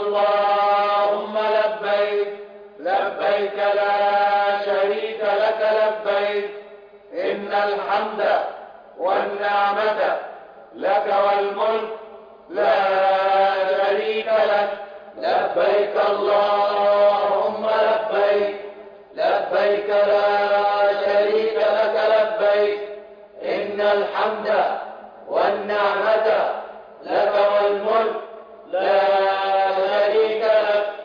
اللهم لبيك لبيك لا شريك لك لبيك إن الحمد والنعمة لك والملك لا شريك لك لبيك اللهم لبيك لبيك لا شريك لك لبيك إن الحمد والنعمة لك والملك لا شريك لك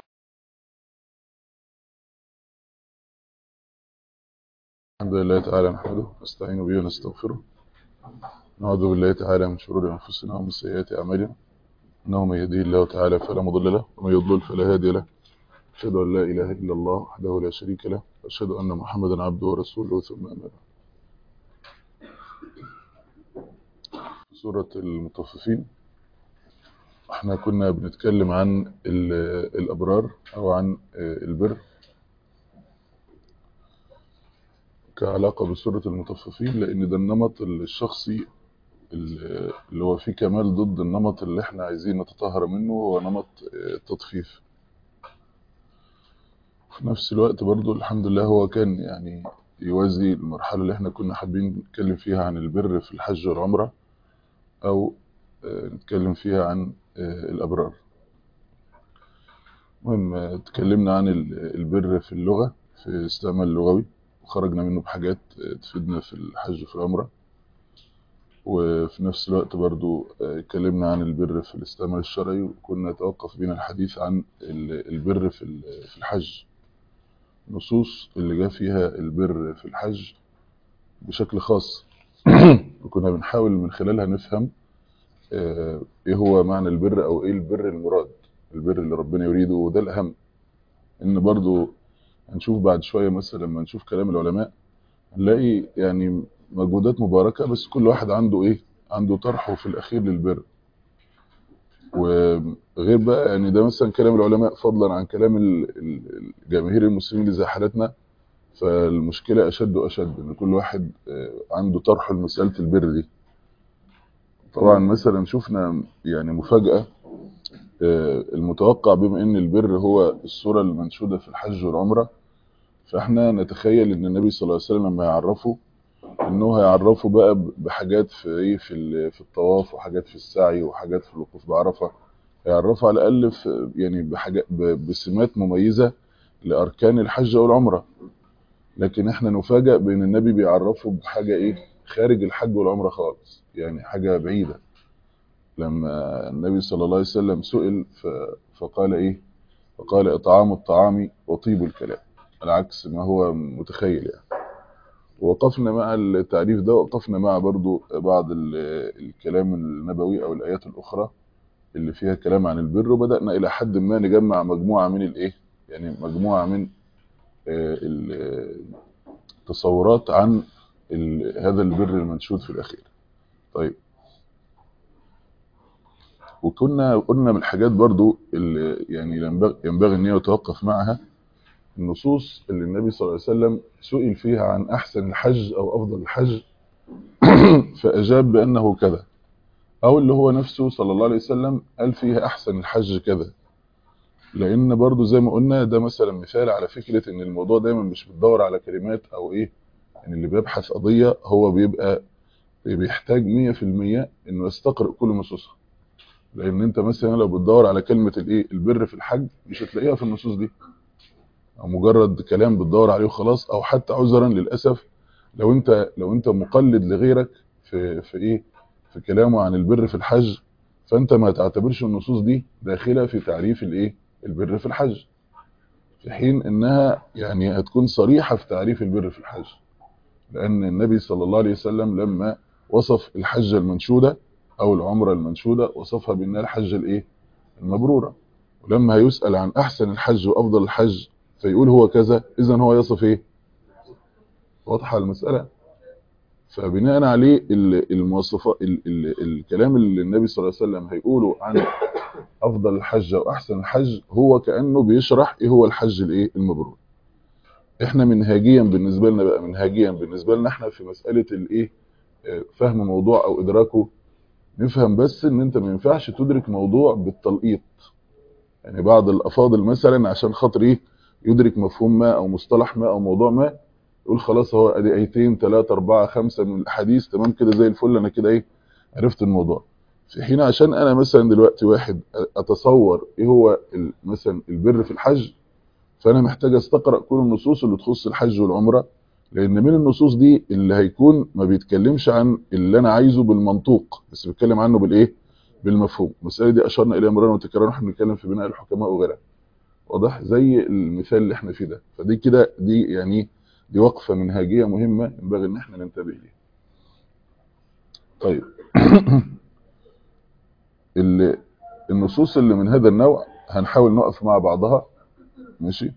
الحمد لله تعالى نحمده ونستعين به ونستغفره نعوذ بالله تعالى من شرور انفسنا ومن سيئات اعمالنا انه من يهديه الله تعالى فلا مضل له ومن يضلل فلا هادي له اشهد ان لا اله الا الله وحده لا شريك له واشهد ان محمدا عبده ورسوله ثم اما بعد سورة المطففين احنا كنا بنتكلم عن ال- الابرار او عن البر كعلاقة بسورة المطففين لأن ده النمط الشخصي اللي هو فيه كمال ضد النمط اللي احنا عايزين نتطهر منه هو نمط التطفيف في نفس الوقت برضو الحمد لله هو كان يعني يوازي المرحلة اللي احنا كنا حابين نتكلم فيها عن البر في الحج والعمرة أو نتكلم فيها عن الأبرار المهم اتكلمنا عن البر في اللغة في استعمال اللغوي وخرجنا منه بحاجات تفيدنا في الحج وفي العمرة وفي نفس الوقت برضو اتكلمنا عن البر في الاستعمال الشرعي وكنا توقف بينا الحديث عن البر في في الحج نصوص اللي جاء فيها البر في الحج بشكل خاص وكنا بنحاول من خلالها نفهم ايه هو معنى البر او ايه البر المراد البر اللي ربنا يريده وده الاهم ان برضو هنشوف بعد شوية مثلا لما نشوف كلام العلماء نلاقي يعني مجهودات مباركة بس كل واحد عنده ايه عنده طرحه في الاخير للبر وغير بقى يعني ده مثلا كلام العلماء فضلا عن كلام الجماهير المسلمين اللي زي حالتنا فالمشكلة اشد واشد ان كل واحد عنده طرحه لمسألة البر دي طبعا مثلا شفنا يعني مفاجأة المتوقع بما ان البر هو الصورة المنشودة في الحج والعمرة فاحنا نتخيل ان النبي صلى الله عليه وسلم لما يعرفه انه هيعرفه بقى بحاجات في ايه في في الطواف وحاجات في السعي وحاجات في الوقوف بعرفه هيعرفه على الاقل في يعني بحاجات بسمات مميزه لاركان الحج والعمره لكن احنا نفاجئ بان النبي بيعرفه بحاجه ايه خارج الحج والعمره خالص يعني حاجه بعيده لما النبي صلى الله عليه وسلم سئل فقال ايه فقال اطعام الطعام وطيب الكلام العكس ما هو متخيل يعني وقفنا مع التعريف ده وقفنا مع برضو بعض الكلام النبوي او الايات الاخرى اللي فيها كلام عن البر وبدأنا الى حد ما نجمع مجموعة من الايه يعني مجموعة من التصورات عن هذا البر المنشود في الاخير طيب وكنا قلنا من الحاجات برضو اللي يعني ينبغي ان هي يتوقف معها النصوص اللي النبي صلى الله عليه وسلم سئل فيها عن احسن الحج او افضل الحج فاجاب بانه كذا او اللي هو نفسه صلى الله عليه وسلم قال فيها احسن الحج كذا لان برضو زي ما قلنا ده مثلا مثال على فكرة ان الموضوع دايما مش بتدور على كلمات او ايه ان اللي بيبحث قضية هو بيبقى بيحتاج 100% انه يستقرأ كل نصوصها لان انت مثلا لو بتدور على كلمة الايه البر في الحج مش هتلاقيها في النصوص دي او مجرد كلام بتدور عليه وخلاص او حتى عذرا للاسف لو انت لو انت مقلد لغيرك في في ايه في كلامه عن البر في الحج فانت ما تعتبرش النصوص دي داخله في تعريف الايه البر في الحج في حين انها يعني هتكون صريحه في تعريف البر في الحج لان النبي صلى الله عليه وسلم لما وصف الحجه المنشوده او العمره المنشوده وصفها بانها الحجه الايه المبروره ولما هيسال عن احسن الحج وافضل الحج فيقول هو كذا اذا هو يصف ايه واضحه المساله فبناء عليه المواصفات الكلام اللي النبي صلى الله عليه وسلم هيقوله عن افضل الحج واحسن الحج هو كانه بيشرح ايه هو الحج الايه المبرور احنا منهاجيا بالنسبه لنا بقى منهاجيا بالنسبه لنا احنا في مساله الايه فهم موضوع او ادراكه نفهم بس ان انت ما ينفعش تدرك موضوع بالتلقيط يعني بعض الافاضل مثلا عشان خاطر ايه يدرك مفهوم ما او مصطلح ما او موضوع ما يقول خلاص هو ادي ايتين ثلاثة أربعة خمسة من الحديث تمام كده زي الفل انا كده ايه عرفت الموضوع في حين عشان انا مثلا دلوقتي واحد اتصور ايه هو ال- مثلا البر في الحج فانا محتاج استقرا كل النصوص اللي تخص الحج والعمره لان من النصوص دي اللي هيكون ما بيتكلمش عن اللي انا عايزه بالمنطوق بس بيتكلم عنه بالايه بالمفهوم المساله دي اشرنا اليها مرارا وتكرارا واحنا بنتكلم في بناء الحكماء وغيرها واضح زي المثال اللي احنا فيه ده فدي كده دي يعني دي وقفه منهجيه مهمه ينبغي ان احنا ننتبه ليها طيب ال- النصوص اللي من هذا النوع هنحاول نقف مع بعضها ماشي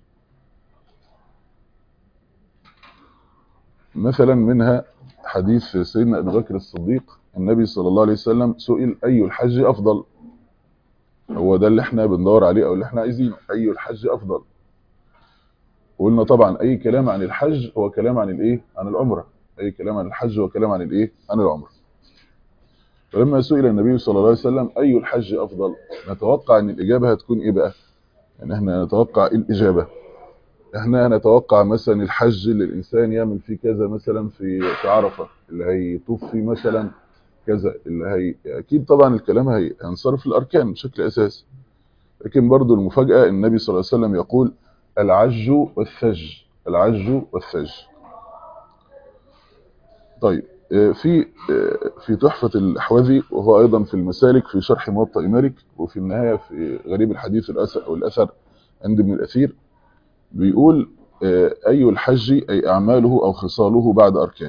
مثلا منها حديث سيدنا ابي بكر الصديق النبي صلى الله عليه وسلم سئل اي الحج افضل هو ده اللي احنا بندور عليه او اللي احنا عايزينه اي الحج افضل وقلنا طبعا اي كلام عن الحج هو كلام عن الايه عن العمره اي كلام عن الحج هو كلام عن الايه عن العمره فلما سئل النبي صلى الله عليه وسلم اي الحج افضل نتوقع ان الاجابه هتكون ايه بقى يعني احنا نتوقع ايه الاجابه احنا نتوقع مثلا الحج اللي الانسان يعمل فيه كذا مثلا في في عرفه اللي هيطوف فيه مثلا كذا اللي هي اكيد طبعا الكلام هي- هينصرف الاركان بشكل اساسي لكن برضو المفاجاه النبي صلى الله عليه وسلم يقول العج والثج العج والثج طيب آه، في آه، في تحفة الأحوذي وهو أيضا في المسالك في شرح موطأ مالك وفي النهاية في غريب الحديث الأثر أو الأثر عند ابن الأثير بيقول آه، أي الحج أي أعماله أو خصاله بعد أركان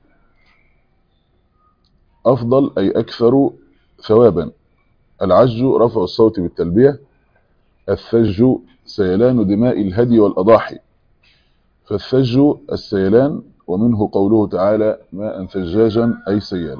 أفضل أي أكثر ثوابا العج رفع الصوت بالتلبية الثج سيلان دماء الهدي والأضاحي فالثج السيلان ومنه قوله تعالى ماء ثجاجا أي سيال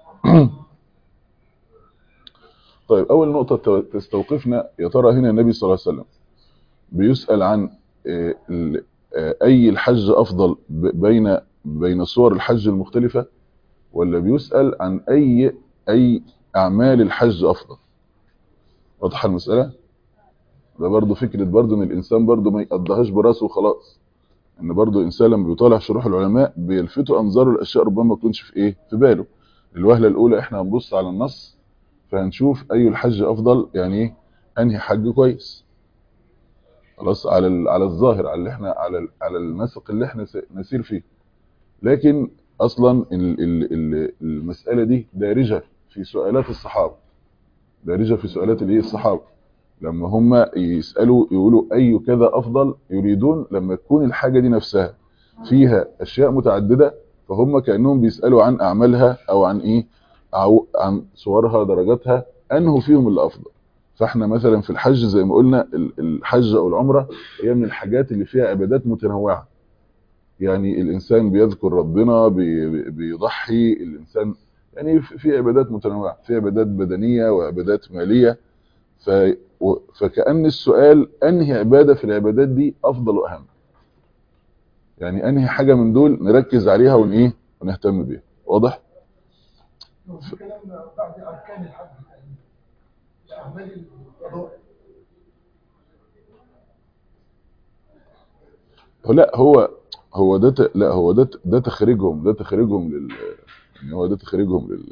طيب أول نقطة تو- تستوقفنا يا ترى هنا النبي صلى الله عليه وسلم بيسأل عن آه، ال- آه، أي الحج أفضل ب- بين بين صور الحج المختلفة ولا بيسأل عن أي أي أعمال الحج أفضل واضحة المسألة ده برضو فكرة برضو إن الإنسان برضو ما يقضيهاش براسه وخلاص ان برضو الانسان لما بيطالع شروح العلماء بيلفتوا انظاره الاشياء ربما ما تكونش في ايه في باله الوهله الاولى احنا هنبص على النص فهنشوف اي الحج افضل يعني ايه انهي حج كويس خلاص على ال- على الظاهر على اللي احنا على ال- على النسق اللي احنا س- نسير فيه لكن اصلا ال ال ال المساله دي دارجه في سؤالات الصحابه دارجه في سؤالات الايه الصحابه لما هم يسالوا يقولوا اي كذا افضل يريدون لما تكون الحاجه دي نفسها فيها اشياء متعدده فهم كانهم بيسالوا عن اعمالها او عن ايه او عن صورها درجاتها انه فيهم اللي افضل فاحنا مثلا في الحج زي ما قلنا ال- الحج او العمره هي من الحاجات اللي فيها عبادات متنوعه يعني الانسان بيذكر ربنا بي- بي- بيضحي الانسان يعني في في عبادات متنوعه في عبادات بدنيه وعبادات ماليه ف و- فكأن السؤال انهي عباده في العبادات دي افضل واهم يعني انهي حاجه من دول نركز عليها ون ايه ونهتم بيها واضح لو في كلام بعد أركان الحج لأعمال القضاء هو لا هو هو ده ت- لا هو ده ت- ده تخريجهم ده تخريجهم لل يعني هو ده تخريجهم لل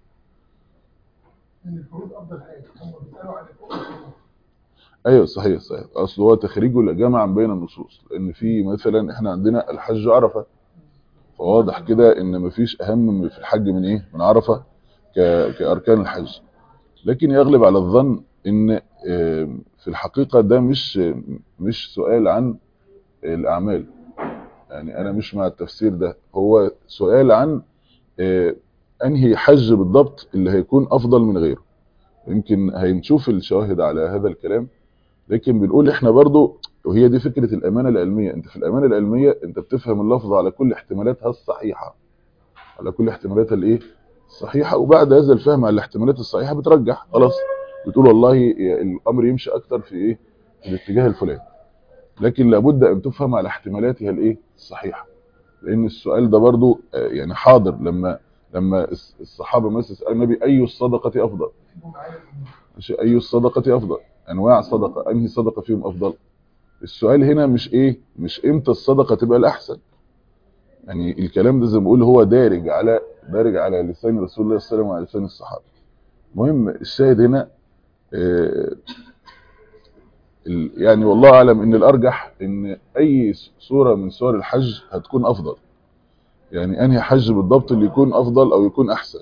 إن الفروض أفضل حاجة هم بيسألوا عن الفروض ايوه صحيح صحيح اصل هو تخريجه لجمع بين النصوص لان في مثلا احنا عندنا الحج عرفه فواضح كده ان مفيش اهم من- في الحج من ايه من عرفه ك- كاركان الحج لكن يغلب على الظن ان آه، في الحقيقه ده مش مش سؤال عن الاعمال يعني انا مش مع التفسير ده هو سؤال عن آه، انهي حج بالضبط اللي هيكون افضل من غيره يمكن هنشوف الشواهد على هذا الكلام لكن بنقول احنا برضو وهي دي فكرة الامانة العلمية انت في الامانة العلمية انت بتفهم اللفظ على كل احتمالاتها الصحيحة على كل احتمالاتها الايه الصحيحة وبعد هذا الفهم على الاحتمالات الصحيحة بترجح خلاص بتقول والله الامر يمشي اكتر في ايه في الاتجاه الفلاني لكن لابد ان تفهم على احتمالاتها الايه الصحيحه لان السؤال ده برضو آه، يعني حاضر لما لما الص- الصحابه مثلا سالوا النبي اي الصدقه افضل فيهم معايا ماشي اي الصدقه افضل انواع صدقه انهي صدقه فيهم افضل السؤال هنا مش ايه مش امتى الصدقه تبقى الاحسن يعني الكلام ده زي ما بقول هو دارج على دارج على لسان رسول الله صلى الله عليه وسلم وعلى لسان الصحابه المهم الشاهد هنا آه، ال- يعني والله اعلم ان الارجح ان اي صوره من صور الحج هتكون افضل يعني انهي حج بالضبط اللي يكون افضل او يكون احسن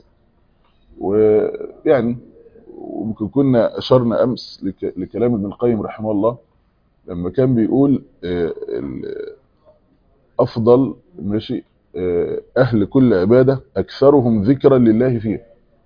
ويعني وممكن كنا اشرنا امس لك- لكلام ابن القيم رحمه الله لما كان بيقول آه، ال- افضل ماشي آه، اهل كل عباده اكثرهم ذكرا لله فيها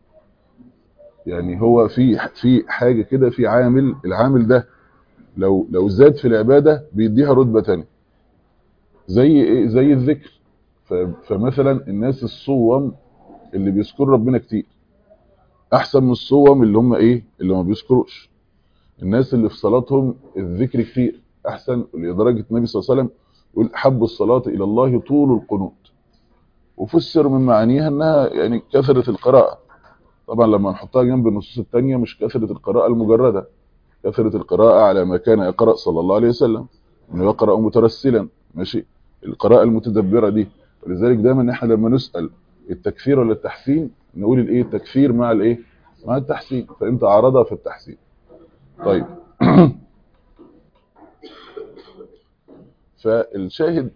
يعني هو في في حاجه كده في عامل العامل ده لو لو زاد في العباده بيديها رتبه تانية زي ايه زي الذكر ف- فمثلا الناس الصوم اللي بيذكروا ربنا كتير احسن من الصوم اللي هم ايه اللي ما بيذكروش الناس اللي في صلاتهم الذكر كتير احسن لدرجه النبي صلى الله عليه وسلم يقول حب الصلاه الى الله طول القنوت وفسر من معانيها انها يعني كثره القراءه طبعا لما نحطها جنب النصوص الثانيه مش كثره القراءه المجرده كثره القراءه على ما كان يقرا صلى الله عليه وسلم انه يقرا مترسلا ماشي القراءه المتدبره دي ولذلك دايما احنا لما نسال التكفير ولا التحسين نقول الايه التكفير مع الايه مع التحسين فانت عرضها في التحسين طيب فالشاهد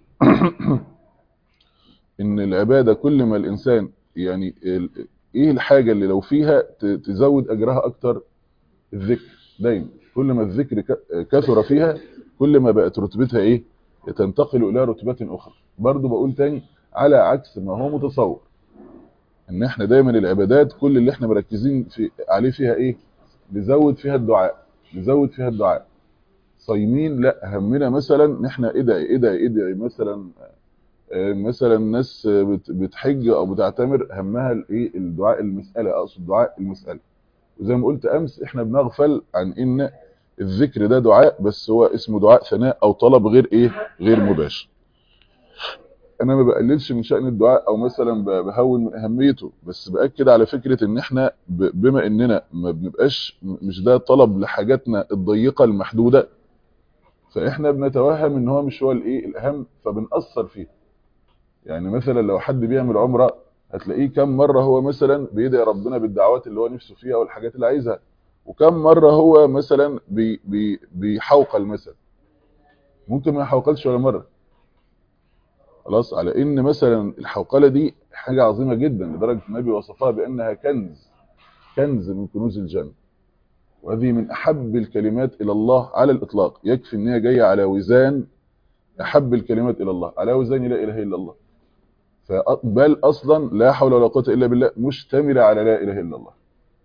ان العباده كل ما الانسان يعني ال- ايه الحاجه اللي لو فيها ت- تزود اجرها اكتر الذكر دايما كل ما الذكر ك- كثر فيها كل ما بقت رتبتها ايه تنتقل الى رتبات اخرى برضو بقول تاني على عكس ما هو متصور ان احنا دايما العبادات كل اللي احنا مركزين في عليه فيها ايه نزود فيها الدعاء نزود فيها الدعاء صايمين لا همنا مثلا ان احنا ادعي ادعي ادعي مثلا آه، مثلا ناس بت- بتحج او بتعتمر همها الايه الدعاء المساله اقصد دعاء المساله وزي ما قلت امس احنا بنغفل عن ان الذكر ده دعاء بس هو اسمه دعاء ثناء او طلب غير ايه غير مباشر انا ما بقللش من شأن الدعاء او مثلا ب- بهون من اهميته بس باكد على فكرة ان احنا ب- بما اننا ما بنبقاش مش ده طلب لحاجاتنا الضيقة المحدودة فاحنا بنتوهم ان هو مش هو الايه الاهم فبنأثر فيه يعني مثلا لو حد بيعمل عمرة هتلاقيه كم مرة هو مثلا بيدعي ربنا بالدعوات اللي هو نفسه فيها والحاجات اللي عايزها وكم مرة هو مثلا بي بي بيحوقل مثلا ممكن ما يحوقلش ولا مرة خلاص على ان مثلا الحوقله دي حاجه عظيمه جدا لدرجه النبي وصفها بانها كنز كنز من كنوز الجنه وهذه من احب الكلمات الى الله على الاطلاق يكفي ان هي جايه على وزان احب الكلمات الى الله على وزان لا اله الا الله ف- بل اصلا لا حول ولا قوه الا بالله مشتمله على لا اله الا الله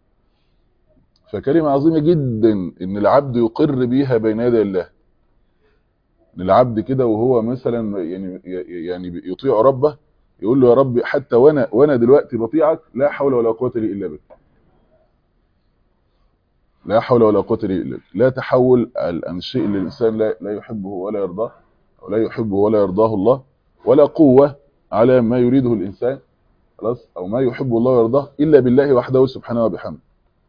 فكلمه عظيمه جدا ان العبد يقر بيها بين يدي الله ان العبد كده وهو مثلا يعني يعني يطيع ربه يقول له يا رب حتى وانا وانا دلوقتي بطيعك لا حول ولا قوه لي الا بك لا حول ولا قوه لي الا بك لا تحول عن الشيء اللي الانسان لا لا يحبه ولا يرضاه او لا يحبه ولا يرضاه الله ولا قوه على ما يريده الانسان خلاص او ما يحبه الله ويرضاه الا بالله وحده سبحانه وبحمده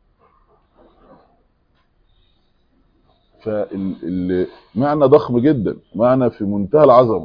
فالمعنى ضخم جدا معنى في منتهى العظمه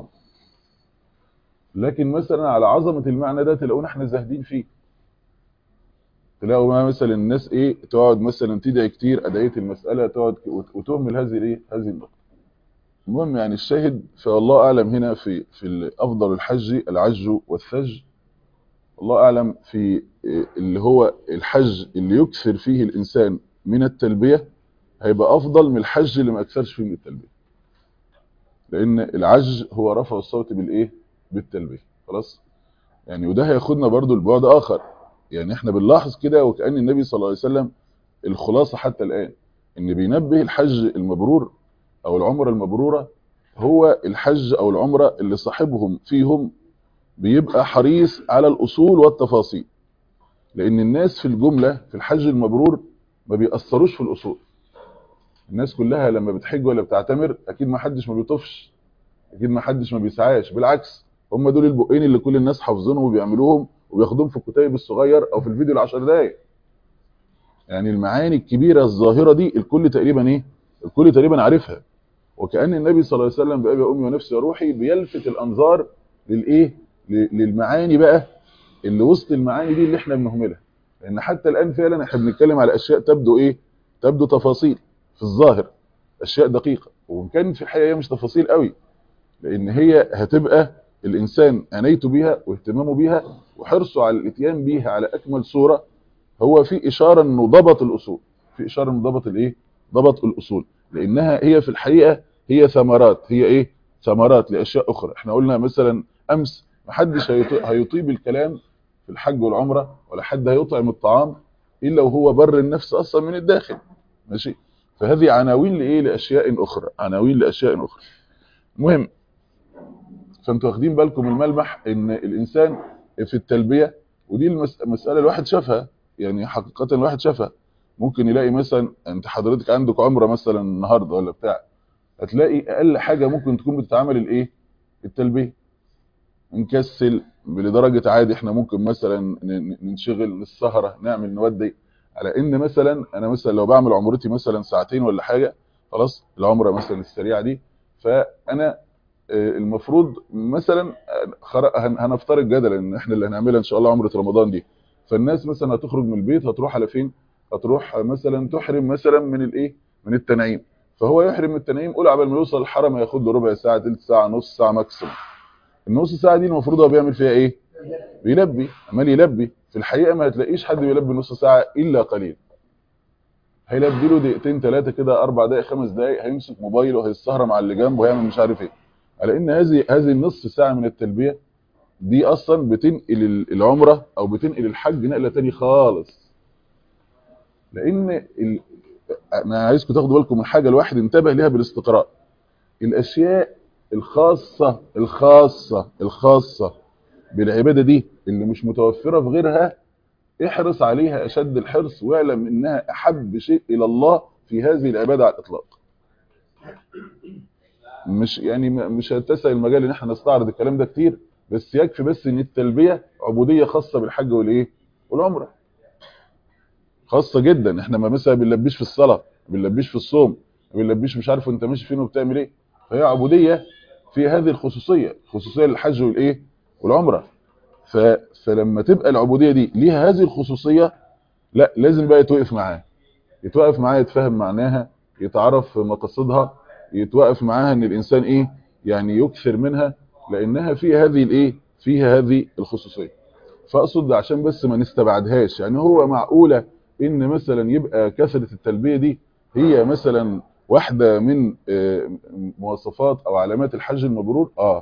لكن مثلا على عظمه المعنى ده تلاقونا احنا زاهدين فيه تلاقوا ما مثلا الناس ايه تقعد مثلا تدعي كتير ادعيه المساله تقعد ك- وت- وتهمل هذه الايه هذه النقطه المهم يعني الشاهد فالله اعلم هنا في في افضل الحج العج والثج الله اعلم في إيه اللي هو الحج اللي يكثر فيه الانسان من التلبيه هيبقى افضل من الحج اللي ما اكثرش فيه من التلبيه لان العج هو رفع الصوت بالايه بالتلبيه خلاص يعني وده هياخدنا برضو لبعد اخر يعني احنا بنلاحظ كده وكأن النبي صلى الله عليه وسلم الخلاصة حتى الآن ان بينبه الحج المبرور او العمرة المبرورة هو الحج او العمرة اللي صاحبهم فيهم بيبقى حريص على الاصول والتفاصيل لان الناس في الجملة في الحج المبرور ما بيأثروش في الاصول الناس كلها لما بتحج ولا بتعتمر اكيد ما حدش ما بيطفش اكيد ما حدش ما بيسعاش بالعكس هم دول البقين اللي كل الناس حافظينهم وبيعملوهم وبياخدوهم في الكتيب الصغير او في الفيديو العشر دقايق يعني المعاني الكبيره الظاهره دي الكل تقريبا ايه الكل تقريبا عارفها وكأن النبي صلى الله عليه وسلم بأبي أمي ونفسي وروحي بيلفت الأنظار للإيه ل- للمعاني بقى اللي وسط المعاني دي اللي احنا بنهملها لأن حتى الآن فعلا احنا بنتكلم على أشياء تبدو إيه تبدو تفاصيل في الظاهر أشياء دقيقة وإن كان في الحقيقة هي مش تفاصيل قوي لأن هي هتبقى الإنسان عنايته بيها واهتمامه بيها وحرصه على الاتيان بيها على أكمل صورة هو في إشارة إنه ضبط الأصول في إشارة إنه ضبط الإيه ضبط الأصول لأنها هي في الحقيقة هي ثمرات هي إيه ثمرات لأشياء أخرى احنا قلنا مثلا أمس محدش هيط- هيطيب الكلام في الحج والعمرة ولا حد هيطعم الطعام إلا وهو بر النفس أصلا من الداخل ماشي فهذه عناوين لإيه لأشياء أخرى عناوين لأشياء أخرى مهم فانتوا واخدين بالكم الملمح ان الانسان في التلبيه ودي المس- المساله الواحد شافها يعني حقيقه الواحد شافها ممكن يلاقي مثلا انت حضرتك عندك عمره مثلا النهارده ولا بتاع هتلاقي اقل حاجه ممكن تكون بتتعمل الايه التلبيه نكسل لدرجه عادي احنا ممكن مثلا ن- ن- ننشغل السهره نعمل نودي على ان مثلا انا مثلا لو بعمل عمرتي مثلا ساعتين ولا حاجه خلاص العمره مثلا السريعه دي فانا آه، المفروض مثلا آه، خر- هن- هنفترض جدلا ان احنا اللي هنعملها ان شاء الله عمره رمضان دي فالناس مثلا هتخرج من البيت هتروح على فين هتروح مثلا تحرم مثلا من الايه من التنعيم فهو يحرم من التنعيم قول قبل ما يوصل الحرم هياخد له ربع ساعه ثلث ساعه نص ساعه ماكسيموم النص ساعه دي المفروض هو بيعمل فيها ايه بيلبي عمال يلبي في الحقيقه ما هتلاقيش حد بيلبي نص ساعه الا قليل هيلبي له دقيقتين ثلاثه كده اربع دقائق خمس دقائق هيمسك موبايله هيسهر مع اللي جنبه وهيعمل مش عارف ايه على ان هذه هذه النص ساعه من التلبيه دي اصلا بتنقل ال- العمره او بتنقل الحج نقله تاني خالص لان ال... انا عايزكم تاخدوا بالكم من حاجه الواحد انتبه ليها بالاستقراء الاشياء الخاصه الخاصه الخاصه بالعباده دي اللي مش متوفره في غيرها احرص عليها اشد الحرص واعلم انها احب شيء الى الله في هذه العباده على الاطلاق مش يعني م- مش هتسع المجال ان احنا نستعرض الكلام ده كتير بس يكفي بس ان التلبيه عبوديه خاصه بالحج والايه والعمره خاصه جدا احنا ما مثلا بنلبيش في الصلاه ما بنلبيش في الصوم ما بنلبيش مش عارف انت ماشي فين وبتعمل ايه فهي عبوديه في هذه الخصوصيه خصوصيه للحج والايه والعمره ف... فلما تبقى العبوديه دي ليها هذه الخصوصيه لا لازم بقى يتوقف معاها يتوقف معاها يتفهم معناها يتعرف مقاصدها يتوقف معاها ان الانسان ايه يعني يكثر منها لانها فيها هذه الايه فيها هذه الخصوصيه فاقصد عشان بس ما نستبعدهاش يعني هو معقوله ان مثلا يبقى كثره التلبيه دي هي مثلا واحده من آه، مواصفات او علامات الحج المبرور اه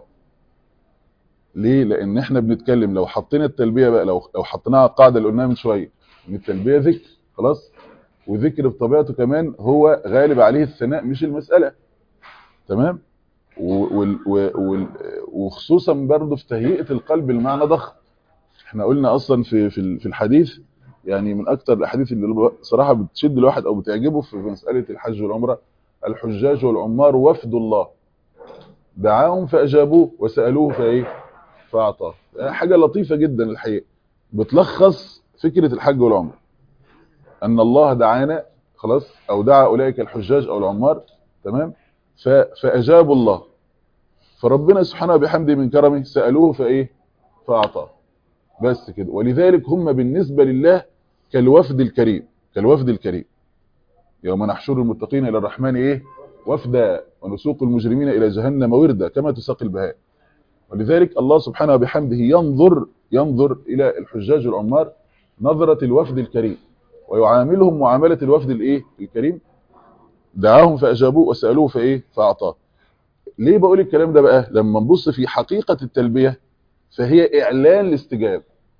ليه لان احنا بنتكلم لو حطينا التلبيه بقى لو لو حطيناها على القاعده اللي قلناها من شويه ان التلبيه ذكر خلاص وذكر بطبيعته كمان هو غالب عليه الثناء مش المساله تمام و- وال- و- وال- وخصوصا برضه في تهيئه القلب المعنى ضخم احنا قلنا اصلا في في ال- في الحديث يعني من اكتر الاحاديث اللي صراحه بتشد الواحد او بتعجبه في مساله الحج والعمره الحجاج والعمار وفد الله دعاهم فاجابوه وسالوه فايه فاعطاه حاجه لطيفه جدا الحقيقه بتلخص فكره الحج والعمره ان الله دعانا خلاص او دعا اولئك الحجاج او العمار تمام ف- فاجابوا الله فربنا سبحانه وبحمده من كرمه سالوه فايه فاعطاه بس كده ولذلك هم بالنسبه لله كالوفد الكريم كالوفد الكريم يوم نحشر المتقين الى الرحمن ايه وفدا ونسوق المجرمين الى جهنم وردا كما تساقي البهائم ولذلك الله سبحانه وبحمده ينظر ينظر الى الحجاج العمار نظره الوفد الكريم ويعاملهم معامله الوفد الايه الكريم دعاهم فاجابوه وسالوه فايه فاعطاه ليه بقول الكلام ده بقى لما نبص في حقيقه التلبيه فهي اعلان الاستجابه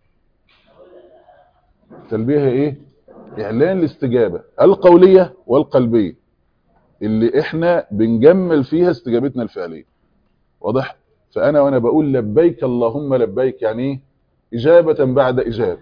التلبيه هي ايه اعلان الاستجابه القوليه والقلبيه اللي احنا بنجمل فيها استجابتنا الفعليه واضح فانا وانا بقول لبيك اللهم لبيك يعني ايه اجابه بعد اجابه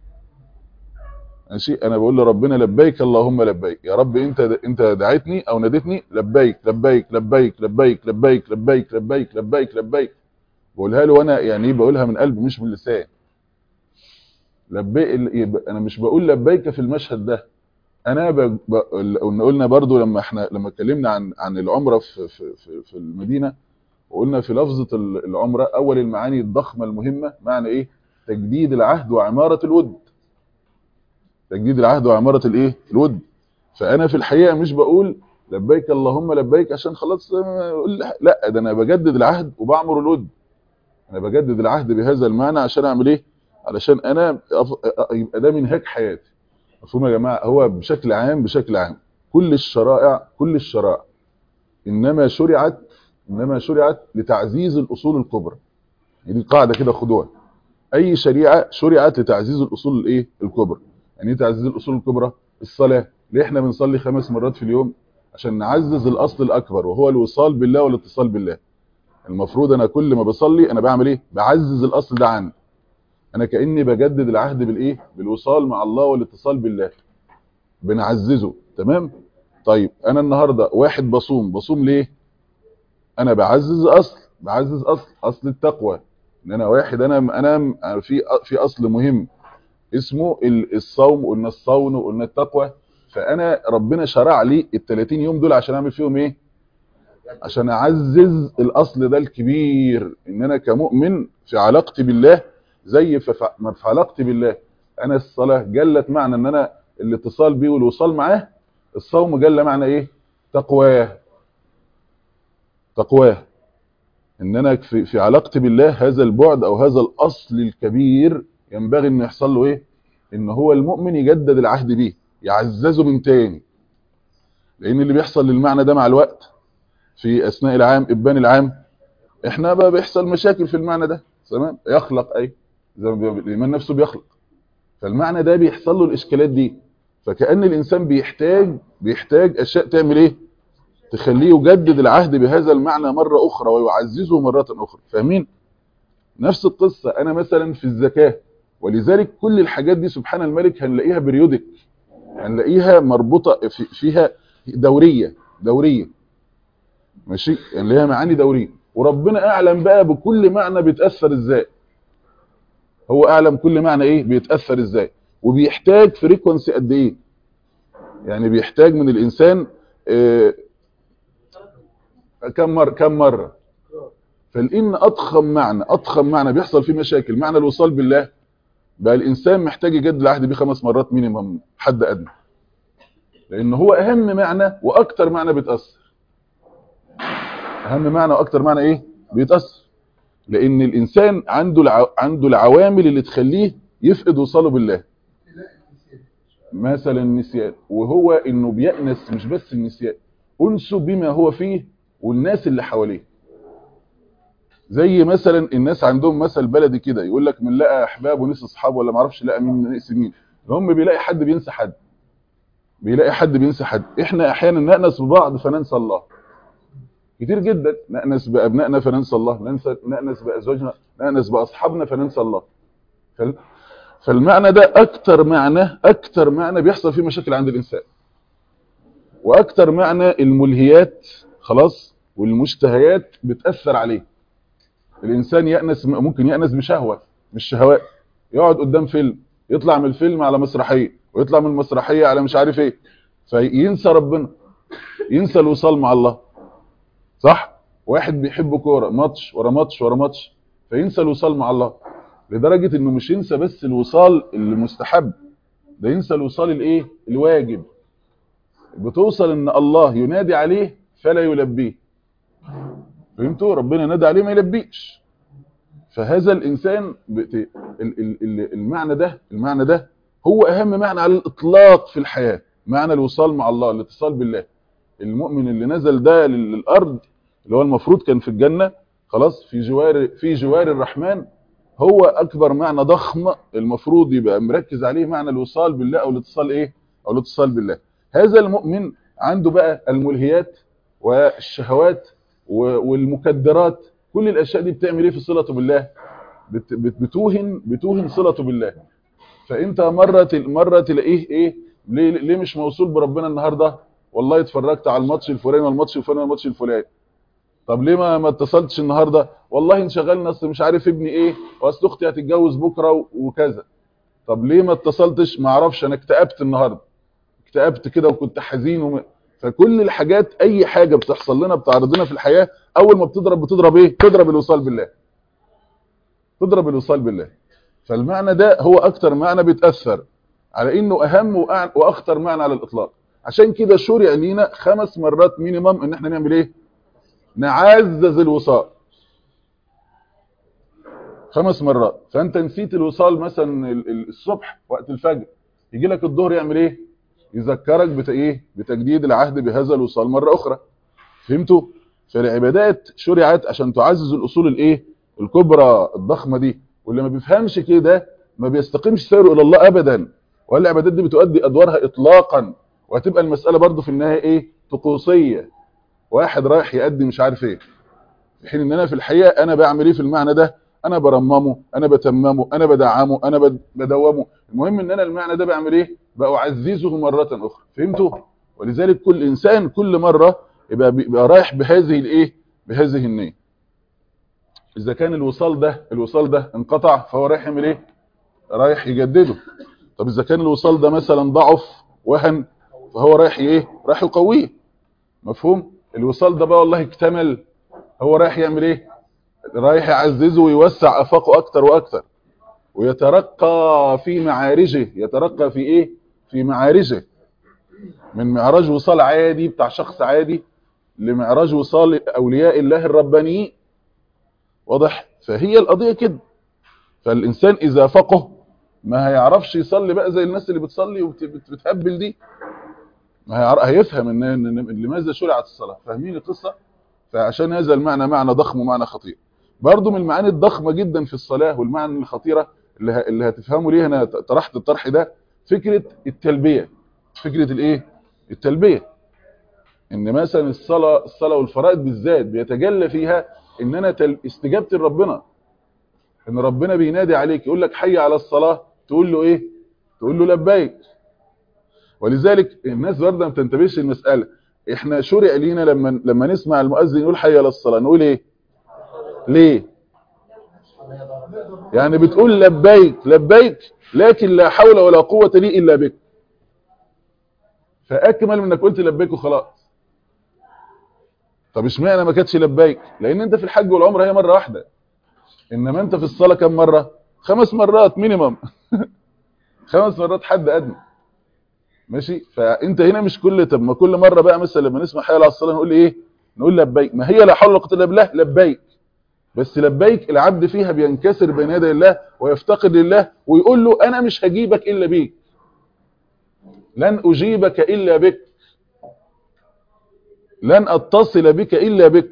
ماشي انا بقول لربنا لبيك اللهم لبيك يا رب انت انت دعيتني او ناديتني لبيك لبيك لبيك لبيك لبيك لبيك لبيك لبيك لبيك بقولها له وانا يعني ايه بقولها من قلبي مش من اللسان لبيك انا مش بقول لبيك في المشهد ده انا ب... ب... قلنا قلنا برضو لما احنا لما اتكلمنا عن عن العمره في في في, في المدينه وقلنا في لفظه ال- العمره اول المعاني الضخمه المهمه معنى ايه تجديد العهد وعماره الود تجديد العهد وعماره الايه الود فانا في الحقيقه مش بقول لبيك اللهم لبيك عشان خلاص آه، أقول لا ده انا بجدد العهد وبعمر الود انا بجدد العهد بهذا المعنى عشان اعمل ايه علشان انا أف- أ- يبقى ده منهاج حياتي مفهوم يا جماعه هو بشكل عام بشكل عام كل الشرائع كل الشرائع انما شرعت انما شرعت لتعزيز الاصول الكبرى يعني دي قاعده كده خدوها اي شريعه شرعت لتعزيز الاصول الايه الكبرى يعني ايه تعزيز الاصول الكبرى الصلاه ليه احنا بنصلي خمس مرات في اليوم عشان نعزز الاصل الاكبر وهو الوصال بالله والاتصال بالله المفروض انا كل ما بصلي انا بعمل ايه بعزز الاصل ده عندي انا كاني بجدد العهد بالايه بالوصال مع الله والاتصال بالله بنعززه تمام طيب انا النهارده واحد بصوم بصوم ليه انا بعزز اصل بعزز اصل اصل التقوى ان انا واحد انا انا في في اصل مهم اسمه ال- الصوم قلنا الصون وقلنا التقوى فانا ربنا شرع لي ال 30 يوم دول عشان اعمل فيهم ايه عشان اعزز الاصل ده الكبير ان انا كمؤمن في علاقتي بالله زي في ف- ما في علاقتي بالله انا الصلاه جلت معنى ان انا الاتصال بيه والوصال معاه الصوم جل معنى ايه تقواه تقواه ان انا في, في علاقتي بالله هذا البعد او هذا الاصل الكبير ينبغي ان يحصل له ايه ان هو المؤمن يجدد العهد بيه يعززه من تاني لان اللي بيحصل للمعنى ده مع الوقت في اثناء العام ابان العام احنا بقى بيحصل مشاكل في المعنى ده تمام يخلق اي زي ما بيقول الايمان نفسه بيخلق فالمعنى ده بيحصل له الاشكالات دي فكأن الانسان بيحتاج بيحتاج اشياء تعمل ايه تخليه يجدد العهد بهذا المعنى مرة اخرى ويعززه مرة اخرى فاهمين نفس القصة انا مثلا في الزكاة ولذلك كل الحاجات دي سبحان الملك هنلاقيها بريودك هنلاقيها مربوطة في فيها دورية دورية ماشي يعني ليها معاني دورية وربنا اعلم بقى بكل معنى بيتأثر ازاي هو اعلم كل معنى ايه بيتأثر ازاي وبيحتاج فريكونسي قد ايه يعني بيحتاج من الانسان آه، كم مرة كم مرة فالإن أضخم معنى أضخم معنى بيحصل فيه مشاكل معنى الوصال بالله بقى الإنسان محتاج يجدد العهد بيه خمس مرات مينيمم حد أدنى لأن هو أهم معنى وأكتر معنى بيتأثر أهم معنى وأكتر معنى إيه بيتأثر لأن الإنسان عنده الع... عنده العوامل اللي تخليه يفقد وصاله بالله مثلا النسيان وهو انه بيأنس مش بس النسيان انسه بما هو فيه والناس اللي حواليه زي مثلا الناس عندهم مثل بلدي كده يقول لك من لقى احباب ونسي اصحابه ولا ما اعرفش لقى مين نسي مين هم بيلاقي حد بينسى حد بيلاقي حد بينسى حد احنا احيانا نأنس ببعض فننسى الله كتير جدا نأنس بأبنائنا فننسى الله ننسى نأنس بأزواجنا نأنس بأصحابنا فننسى الله فال- فالمعنى ده اكتر معنى اكتر معنى بيحصل فيه مشاكل عند الانسان واكتر معنى الملهيات خلاص والمشتهيات بتأثر عليه الانسان يأنس ممكن يأنس بشهوة مش شهوات يقعد قدام فيلم يطلع من الفيلم على مسرحية ويطلع من المسرحية على مش عارف ايه فينسى ربنا ينسى الوصال مع الله صح واحد بيحب كورة ماتش ورا ماتش ورا ماتش فينسى الوصال مع الله لدرجة انه مش ينسى بس الوصال المستحب ده ينسى الوصال الايه الواجب بتوصل ان الله ينادي عليه فلا يلبيه فهمتوا ربنا نادى عليه ما يلبيش فهذا الانسان بت... ال... ال... ال- المعنى ده المعنى ده هو اهم معنى على الاطلاق في الحياة معنى الوصال مع الله الاتصال بالله المؤمن اللي نزل ده لل- للارض اللي هو المفروض كان في الجنة خلاص في جوار في جوار الرحمن هو اكبر معنى ضخم المفروض يبقى مركز عليه معنى الوصال بالله او الاتصال ايه او الاتصال بالله هذا المؤمن عنده بقى الملهيات والشهوات و- والمكدرات كل الاشياء دي بتعمل ايه في صلته بالله بت- بت- بتوهن بتوهن صلته بالله فانت مره تل- مره تلاقيه ايه ليه ليه مش موصول بربنا النهارده والله اتفرجت على الماتش الفلاني والماتش الفلاني والماتش الفلاني طب ليه ما ما اتصلتش النهارده والله انشغلنا اصل مش عارف ابني ايه واصل اختي هتتجوز بكره و- وكذا طب ليه ما اتصلتش ما اعرفش انا اكتئبت النهارده اكتئبت كده وكنت حزين وم... فكل الحاجات اي حاجه بتحصل لنا بتعرضنا في الحياه اول ما بتضرب بتضرب ايه تضرب الوصال بالله تضرب الوصال بالله فالمعنى ده هو اكتر معنى بيتاثر على انه اهم وأع- واخطر معنى على الاطلاق عشان كده شرع لينا خمس مرات مينيمم ان احنا نعمل ايه نعزز الوصال خمس مرات فانت نسيت الوصال مثلا ال- ال- الصبح وقت الفجر يجي لك الظهر يعمل ايه يذكرك بت ايه بتجديد العهد بهذا الوصال مره اخرى فهمتوا فالعبادات شرعت عشان تعزز الاصول الايه الكبرى الضخمه دي واللي ما بيفهمش كده ما بيستقيمش سيره الى الله ابدا ولا العبادات دي بتؤدي ادوارها اطلاقا وهتبقى المساله برضو في النهايه ايه طقوسيه واحد رايح يأدي مش عارف ايه في حين ان انا في الحقيقه انا بعمل ايه في المعنى ده انا برممه انا بتممه انا بدعمه انا بد- بدومه المهم ان انا المعنى ده بعمل ايه باعززه مره اخرى فهمتوا ولذلك كل انسان كل مره يبقى بيبقى رايح بهذه الايه بهذه النيه اذا كان الوصال ده الوصال ده انقطع فهو رايح يعمل ايه رايح يجدده طب اذا كان الوصال ده مثلا ضعف وهن فهو رايح ايه رايح يقويه مفهوم الوصال ده بقى والله اكتمل هو رايح يعمل ايه رايح يعززه ويوسع افاقه اكتر واكتر ويترقى في معارجه يترقى في ايه في معارجه من معراج وصال عادي بتاع شخص عادي لمعراج وصال اولياء الله الربانيين واضح فهي القضيه كده فالانسان اذا فقه ما هيعرفش يصلي بقى زي الناس اللي بتصلي وبتهبل دي ما هيعرف هيفهم ان إن- لماذا شرعت الصلاه فاهمين القصه فعشان هذا المعنى معنى ضخم ومعنى خطير برضو من المعاني الضخمه جدا في الصلاه والمعنى الخطيره اللي ه- اللي هتفهموا ليه انا طرحت الطرح ده فكره التلبيه فكره الايه التلبيه ان مثلا الصلاه الصلاه والفرائض بالذات بيتجلى فيها ان انا تل... استجابتي لربنا ان ربنا بينادي عليك يقول لك حي على الصلاه تقول له ايه تقول له لبيك ولذلك الناس برضه ما بتنتبهش المساله احنا شرع لينا لما لما نسمع المؤذن يقول حي على الصلاه نقول ايه ليه يعني بتقول لبيك لبيك لكن لا حول ولا قوه لي الا بك فاكمل من انك قلت لبيك وخلاص طب اشمعنى ما كانتش لبيك لان انت في الحج والعمره هي مره واحده انما انت في الصلاه كم مره خمس مرات مينيمم خمس مرات حد ادنى ماشي فانت هنا مش كل طب ما كل مره بقى مثلا لما نسمع حي على الصلاه نقول ايه نقول لبيك ما هي لا حول ولا قوه الا بالله لبيك بس لبيك العبد فيها بينكسر بين يدي الله ويفتقر لله ويقول له انا مش هجيبك الا بيك لن اجيبك الا بك لن اتصل بك الا بك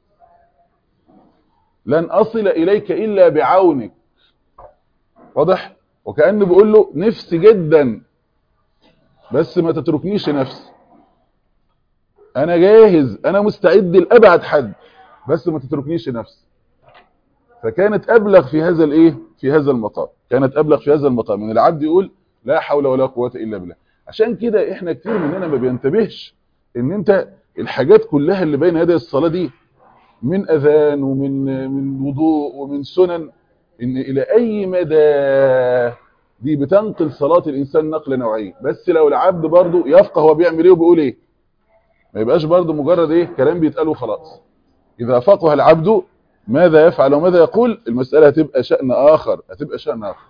لن اصل اليك الا بعونك واضح وكانه بيقول له نفسي جدا بس ما تتركنيش نفسي انا جاهز انا مستعد لابعد حد بس ما تتركنيش نفسي فكانت ابلغ في هذا الايه في هذا المقام كانت ابلغ في هذا المقام ان العبد يقول لا حول ولا قوه الا بالله عشان كده احنا كتير مننا ما بينتبهش ان انت الحاجات كلها اللي بين يدي الصلاه دي من اذان ومن من وضوء ومن سنن ان الى اي مدى دي بتنقل صلاه الانسان نقله نوعيه بس لو العبد برضه يفقه هو بيعمل ايه وبيقول ايه ما يبقاش برضه مجرد ايه كلام بيتقال وخلاص اذا فقه العبد ماذا يفعل وماذا يقول المساله هتبقى شان اخر هتبقى شان اخر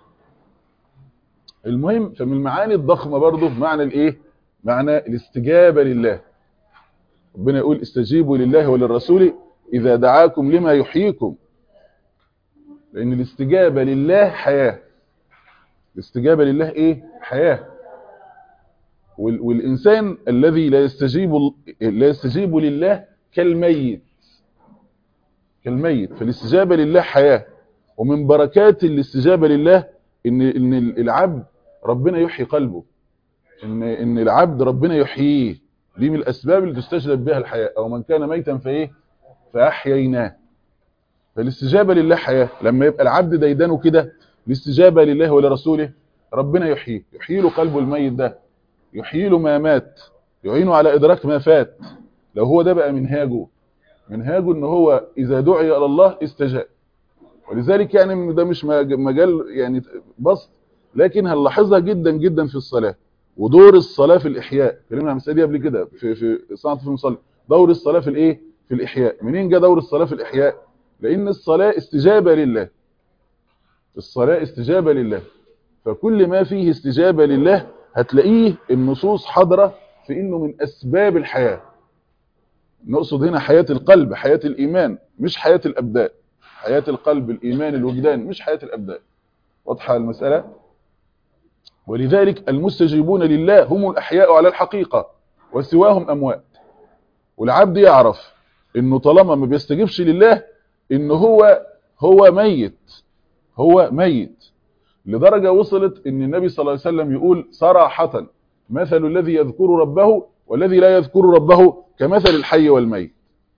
المهم فمن المعاني الضخمه برضه معنى الايه معنى الاستجابه لله ربنا يقول استجيبوا لله وللرسول اذا دعاكم لما يحييكم لان الاستجابه لله حياه الاستجابه لله ايه حياه وال- والانسان الذي لا يستجيب لا يستجيب لله كالميت كالميت فالاستجابه لله حياه ومن بركات الاستجابه لله ان ان العبد ربنا يحيي قلبه ان ان العبد ربنا يحييه دي من الاسباب اللي تستجلب بها الحياه او من كان ميتا فايه فاحييناه فالاستجابه لله حياه لما يبقى العبد ديدانه كده الاستجابه لله ولرسوله ربنا يحييه يحيي له قلبه الميت ده يحيي له ما مات يعينه على ادراك ما فات لو هو ده بقى منهاجه منهاجه ان هو اذا دعي الى الله استجاب ولذلك يعني ده مش مج- مجال يعني بسط لكن هنلاحظها جدا جدا في الصلاه ودور الصلاه في الاحياء اتكلمنا عن المساله دي قبل كده في في صنعه في المصلي دور الصلاه في الايه في الاحياء منين جاء دور الصلاه في الاحياء لان الصلاه استجابه لله الصلاه استجابه لله فكل ما فيه استجابه لله هتلاقيه النصوص حاضره في انه من اسباب الحياه نقصد هنا حياه القلب حياه الايمان مش حياه الابدان حياه القلب الايمان الوجدان مش حياه الابدان واضحه المساله ولذلك المستجيبون لله هم الأحياء على الحقيقة وسواهم أموات والعبد يعرف انه طالما ما بيستجيبش لله ان هو هو ميت هو ميت لدرجة وصلت ان النبي صلى الله عليه وسلم يقول صراحة مثل الذي يذكر ربه والذي لا يذكر ربه كمثل الحي والميت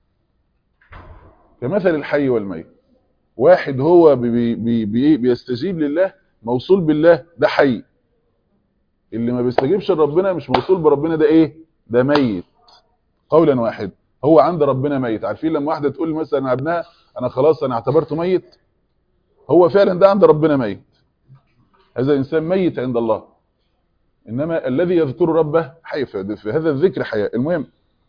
كمثل الحي والميت واحد هو بي بي بي بيستجيب لله موصول بالله ده حي اللي ما بيستجيبش لربنا مش موصول بربنا ده ايه ده ميت قولا واحد هو عند ربنا ميت عارفين لما واحده تقول مثلا ابنها انا خلاص انا اعتبرته ميت هو فعلا ده عند ربنا ميت هذا انسان ميت عند الله انما الذي يذكر ربه حي في هذا الذكر حياه المهم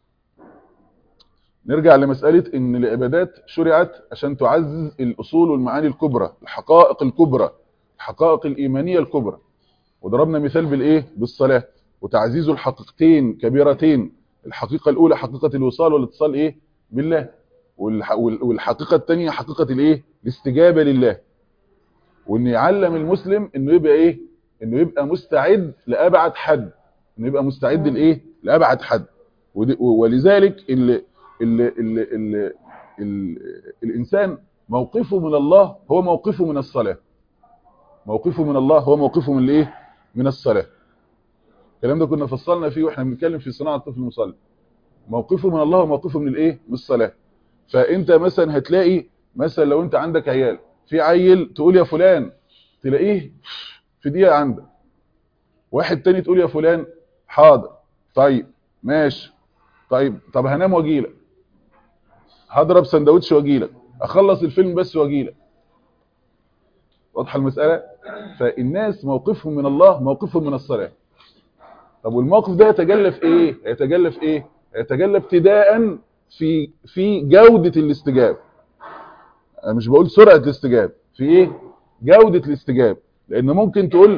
نرجع لمساله ان العبادات شرعت عشان تعزز الاصول والمعاني الكبرى الحقائق الكبرى الحقائق الايمانيه الكبرى وضربنا مثال بالايه بالصلاه وتعزيز الحقيقتين كبيرتين الحقيقه الاولى حقيقه الوصال والاتصال ايه بالله والحقيقه الثانيه حقيقه الايه الاستجابه لله وان يعلم المسلم انه يبقى ايه انه يبقى مستعد لابعد حد انه يبقى مستعد لايه لابعد حد ولذلك ال ال ال ال ال الانسان موقفه من الله هو موقفه من الصلاه موقفه من الله هو موقفه من الايه من الصلاه الكلام ده كنا فصلنا فيه واحنا بنتكلم في صناعه الطفل المصلي موقفه من الله وموقفه من الايه من الصلاه فانت مثلا هتلاقي مثلا لو انت عندك عيال في عيل تقول يا فلان تلاقيه في دقيقه عندك واحد تاني تقول يا فلان حاضر طيب ماشي طيب طب هنام واجيلك هضرب سندوتش واجيلك اخلص الفيلم بس واجيلك واضحه المساله فالناس موقفهم من الله موقفهم من الصلاه طب والموقف ده يتجلى في ايه يتجلى في ايه يتجلى ابتداء في في جوده الاستجابه انا مش بقول سرعه الاستجابه في ايه جوده الاستجابه لان ممكن تقول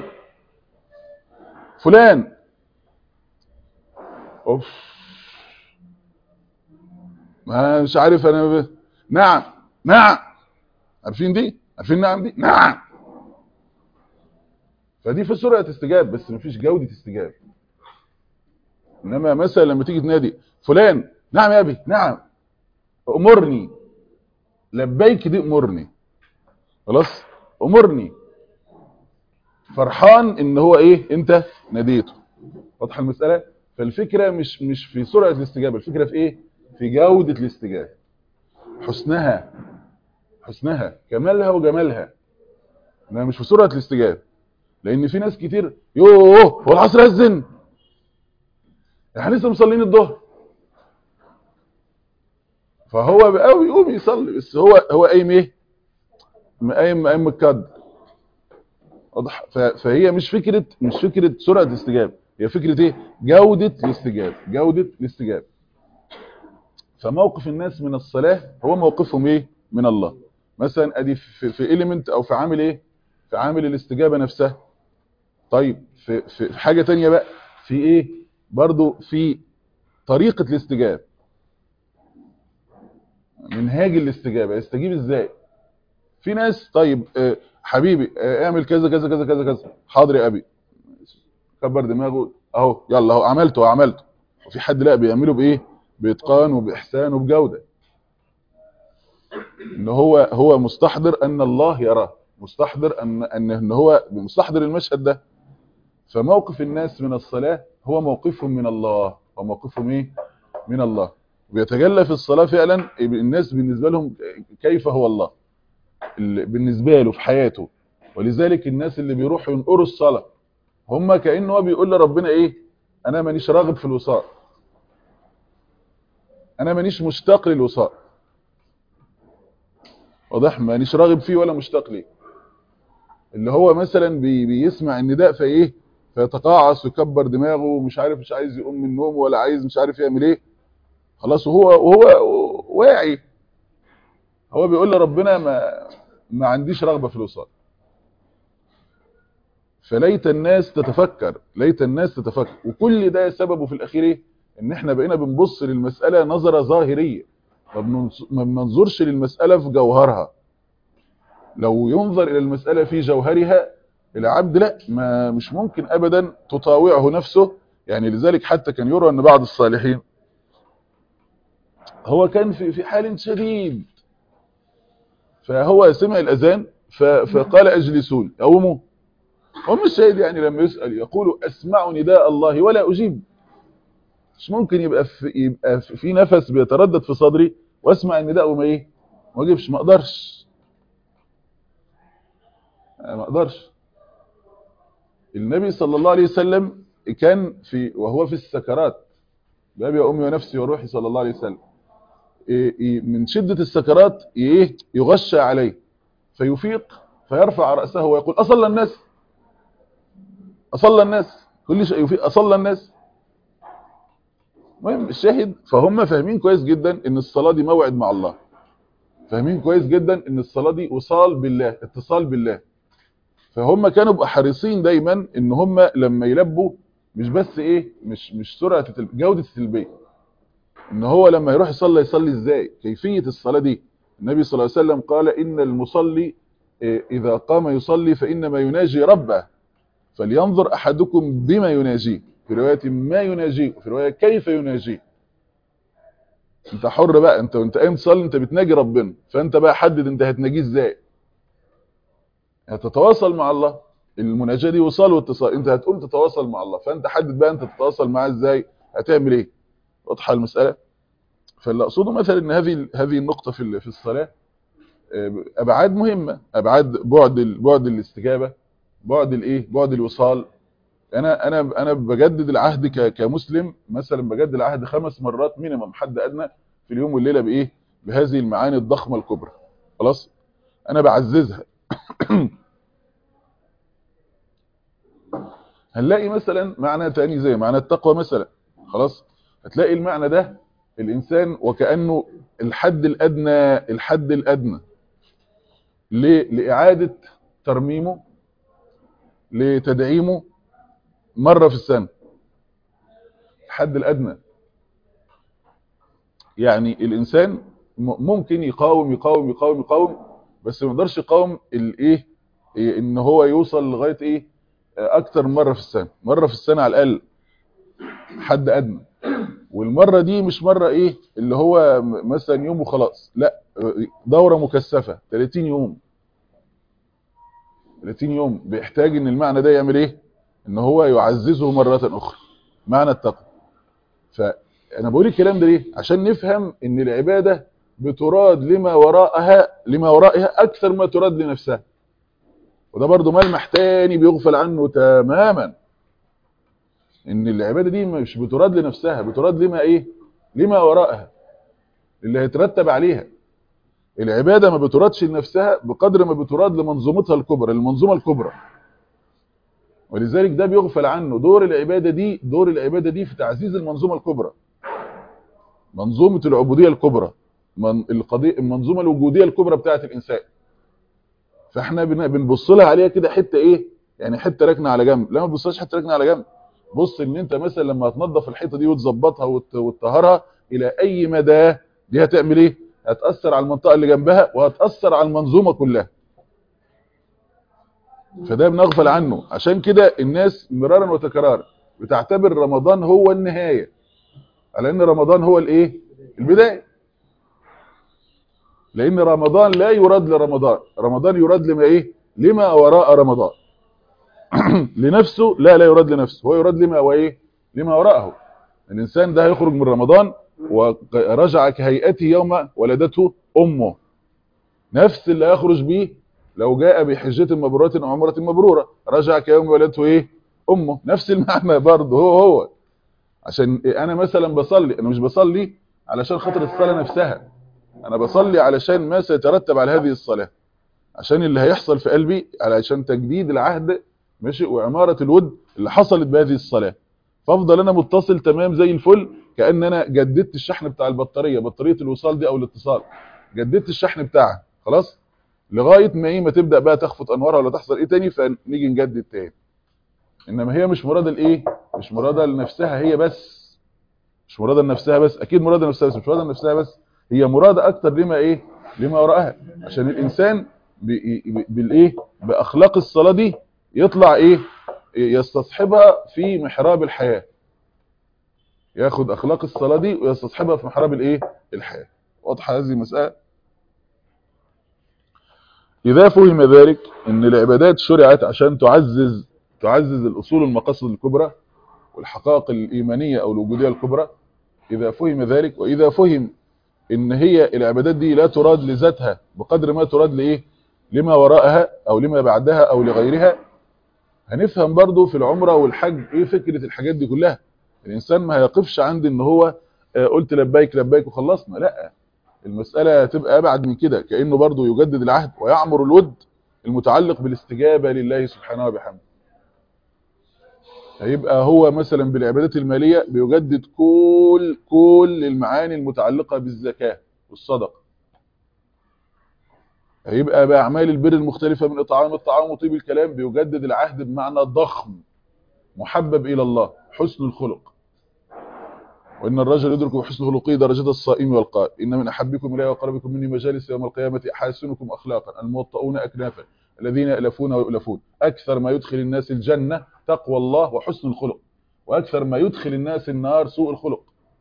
فلان اوف ما مش عارف انا ب... نعم نعم عارفين دي عارفين نعم دي نعم فدي في سرعه استجابه بس مفيش جوده استجابه انما مثلا لما تيجي تنادي فلان نعم يا ابي نعم امرني لبيك دي امرني خلاص امرني فرحان ان هو ايه انت ناديته واضحه المساله فالفكره مش مش في سرعه الاستجابه الفكره في ايه في جوده الاستجابه حسنها حسنها كمالها وجمالها انها مش في سرعه الاستجابه لان في ناس كتير يوه هو العصر اذن احنا لسه مصلين الظهر فهو بقى يقوم يصلي بس هو هو قايم ايه قايم قايم متكدر واضح فهي مش فكره مش فكره سرعه الاستجابه هي فكره ايه جوده الاستجابه جوده الاستجابه فموقف الناس من الصلاه هو موقفهم ايه من الله مثلا ادي في, في اليمنت او في عامل ايه في عامل الاستجابه نفسها طيب في في حاجه تانية بقى في ايه برضو في طريقه الاستجابه منهاج الاستجابه يستجيب ازاي في ناس طيب آه حبيبي آه اعمل كذا كذا كذا كذا كذا حاضر يا ابي كبر دماغه اهو يلا اهو عملته عملته وفي حد لا بيعمله بايه باتقان وباحسان وبجوده ان هو هو مستحضر ان الله يراه مستحضر ان ان ان هو مستحضر المشهد ده فموقف الناس من الصلاه هو موقفهم من الله وموقفهم ايه من الله بيتجلى في الصلاه فعلا الناس بالنسبه لهم كيف هو الله بالنسبه له في حياته ولذلك الناس اللي بيروحوا ينقروا الصلاه هم كانه هو بيقول لربنا ايه انا مانيش راغب في الوصال انا مانيش مشتاق للوصال واضح مانيش راغب فيه ولا مشتاق ليه اللي هو مثلا بي بيسمع النداء فايه فيتقاعس ويكبر دماغه ومش عارف مش عايز يقوم من النوم ولا عايز مش عارف يعمل ايه خلاص وهو وهو واعي هو بيقول لربنا ما ما عنديش رغبة في الوصال فليت الناس تتفكر ليت الناس تتفكر وكل ده سببه في الاخير ايه ان احنا بقينا بنبص للمسألة نظرة ظاهرية ما بننظ- ما بننظرش للمسألة في جوهرها لو ينظر الى المسألة في جوهرها العبد لا ما مش ممكن ابدا تطاوعه نفسه يعني لذلك حتى كان يروى ان بعض الصالحين هو كان في في حال شديد فهو سمع الاذان ف- فقال اجلسون قوموا هم الشاهد يعني لما يسأل يقول اسمع نداء الله ولا اجيب مش ممكن يبقى في يبقى في في نفس بيتردد في صدري واسمع النداء وما ايه ما اجيبش ما اقدرش أنا ما اقدرش النبي صلى الله عليه وسلم كان في وهو في السكرات بابي وامي ونفسي وروحي صلى الله عليه وسلم إيه- إيه من شدة السكرات ايه يغشى عليه فيفيق فيرفع رأسه ويقول أصلى الناس أصلى الناس كل شيء يفيق أصلى الناس المهم الشاهد فهم فاهمين كويس جدا ان الصلاة دي موعد مع الله فاهمين كويس جدا ان الصلاة دي وصال بالله اتصال بالله فهم كانوا بقى حريصين دايما ان هم لما يلبوا مش بس ايه مش مش سرعة التل- جودة التلبية ان هو لما يروح يصلي يصلي ازاي كيفية الصلاة دي النبي صلى الله عليه وسلم قال ان المصلي إيه، اذا قام يصلي فانما يناجي ربه فلينظر احدكم بما يناجيه في رواية ما يناجيه وفي رواية كيف يناجيه انت حر بقى انت وانت قايم تصلي انت بتناجي ربنا فانت بقى حدد انت هتناجيه ازاي هتتواصل مع الله المناجاة دي وصال واتصال انت هتقوم تتواصل مع الله فانت حدد بقى انت تتواصل معاه ازاي هتعمل ايه واضحه المسألة فاللي اقصده مثلا ان هذه هذه النقطة في ال- في الصلاة آه، ابعاد مهمة ابعاد بعد ال- بعد الاستجابة بعد الايه بعد الوصال انا انا انا بجدد العهد ك- كمسلم مثلا بجدد العهد خمس مرات مينيمم حد ادنى في اليوم والليله بايه بهذه المعاني الضخمه الكبرى خلاص انا بعززها هنلاقي مثلا معنى تاني زي معنى التقوى مثلا خلاص هتلاقي المعنى ده الانسان وكانه الحد الادنى الحد الادنى ل- لاعاده ترميمه لتدعيمه مرة في السنة الحد الأدنى يعني الإنسان م- ممكن يقاوم يقاوم يقاوم يقاوم بس ما يقدرش يقاوم الايه إيه ان هو يوصل لغايه ايه آه، اكتر من مره في السنه مره في السنه على الاقل حد ادنى والمره دي مش مره ايه اللي هو م- مثلا يوم وخلاص لا آه، دوره مكثفه 30 يوم 30 يوم بيحتاج ان المعنى ده يعمل ايه ان هو يعززه مرة اخرى معنى التقوى فانا بقول الكلام ده ليه عشان نفهم ان العبادة بتراد لما وراءها لما ورائها اكثر ما تراد لنفسها وده برضو ملمح تاني بيغفل عنه تماما ان العبادة دي مش بتراد لنفسها بتراد لما ايه لما وراءها اللي هيترتب عليها العبادة ما بترادش لنفسها بقدر ما بتراد لمنظومتها الكبرى المنظومة الكبرى ولذلك ده بيغفل عنه دور العبادة دي دور العبادة دي في تعزيز المنظومة الكبرى منظومة العبودية الكبرى من القضية المنظومة الوجودية الكبرى بتاعت الإنسان فاحنا بن- بنبص لها عليها كده حتة ايه يعني حتة ركنة على جنب لا ما تبصش حتة ركنة على جنب بص ان انت مثلا لما هتنظف الحيطة دي وتظبطها وت- وتطهرها الى اي مدى دي هتعمل ايه هتأثر على المنطقة اللي جنبها وهتأثر على المنظومة كلها فده بنغفل عنه عشان كده الناس مرارا وتكرارا بتعتبر رمضان هو النهاية على ان رمضان هو الايه البداية لان رمضان لا يراد لرمضان رمضان يراد لما ايه لما وراء رمضان لنفسه لا لا يراد لنفسه هو يراد لما وايه لما وراءه الانسان ده هيخرج من رمضان ورجع كهيئته يوم ولدته امه نفس اللي هيخرج بيه لو جاء بحجة مبرورة أو عمرة مبرورة رجع كيوم ولدته إيه أمه نفس المعنى برضه هو هو عشان أنا مثلا بصلي أنا مش بصلي علشان خاطر الصلاة نفسها أنا بصلي علشان ما سيترتب على هذه الصلاة عشان اللي هيحصل في قلبي علشان تجديد العهد ماشي وعماره الود اللي حصلت بهذه الصلاه فافضل انا متصل تمام زي الفل كان انا جددت الشحن بتاع البطاريه بطاريه الوصال دي او الاتصال جددت الشحن بتاعها خلاص لغايه ما ايه ما تبدا بقى تخفت انوارها ولا تحصل ايه تاني فنيجي نجدد تاني انما هي مش مراده لايه مش مراده لنفسها هي بس مش مراده لنفسها بس اكيد مراده لنفسها بس مش مراده لنفسها بس هي مراده اكتر لما ايه لما وراءها عشان الانسان ب- ب- بالايه باخلاق الصلاه دي يطلع ايه يستصحبها في محراب الحياه ياخد اخلاق الصلاه دي ويستصحبها في محراب الايه الحياه واضحه هذه المساله اذا فهم ذلك ان العبادات شرعت عشان تعزز تعزز الاصول المقاصد الكبرى والحقائق الايمانيه او الوجوديه الكبرى اذا فهم ذلك واذا فهم ان هي العبادات دي لا تراد لذاتها بقدر ما تراد لايه لما وراءها او لما بعدها او لغيرها هنفهم برضو في العمره والحج ايه فكره الحاجات دي كلها الانسان ما هيقفش عند ان هو آه، قلت لبيك لبيك وخلصنا لا المساله تبقى ابعد من كده كانه برضو يجدد العهد ويعمر الود المتعلق بالاستجابه لله سبحانه وبحمده هيبقى هو مثلا بالعبادات الماليه بيجدد كل كل المعاني المتعلقه بالزكاه والصدقه هيبقى باعمال البر المختلفه من اطعام الطعام وطيب الكلام بيجدد العهد بمعنى ضخم محبب الى الله حسن الخلق وان الرجل يدرك بحسن خلقه درجه الصائم والقائم ان من احبكم الي واقربكم مني مجالس يوم القيامه احاسنكم اخلاقا الموطؤون اكنافا الذين يالفون ويؤلفون اكثر ما يدخل الناس الجنه تقوى الله وحسن الخلق واكثر ما يدخل الناس النار سوء الخلق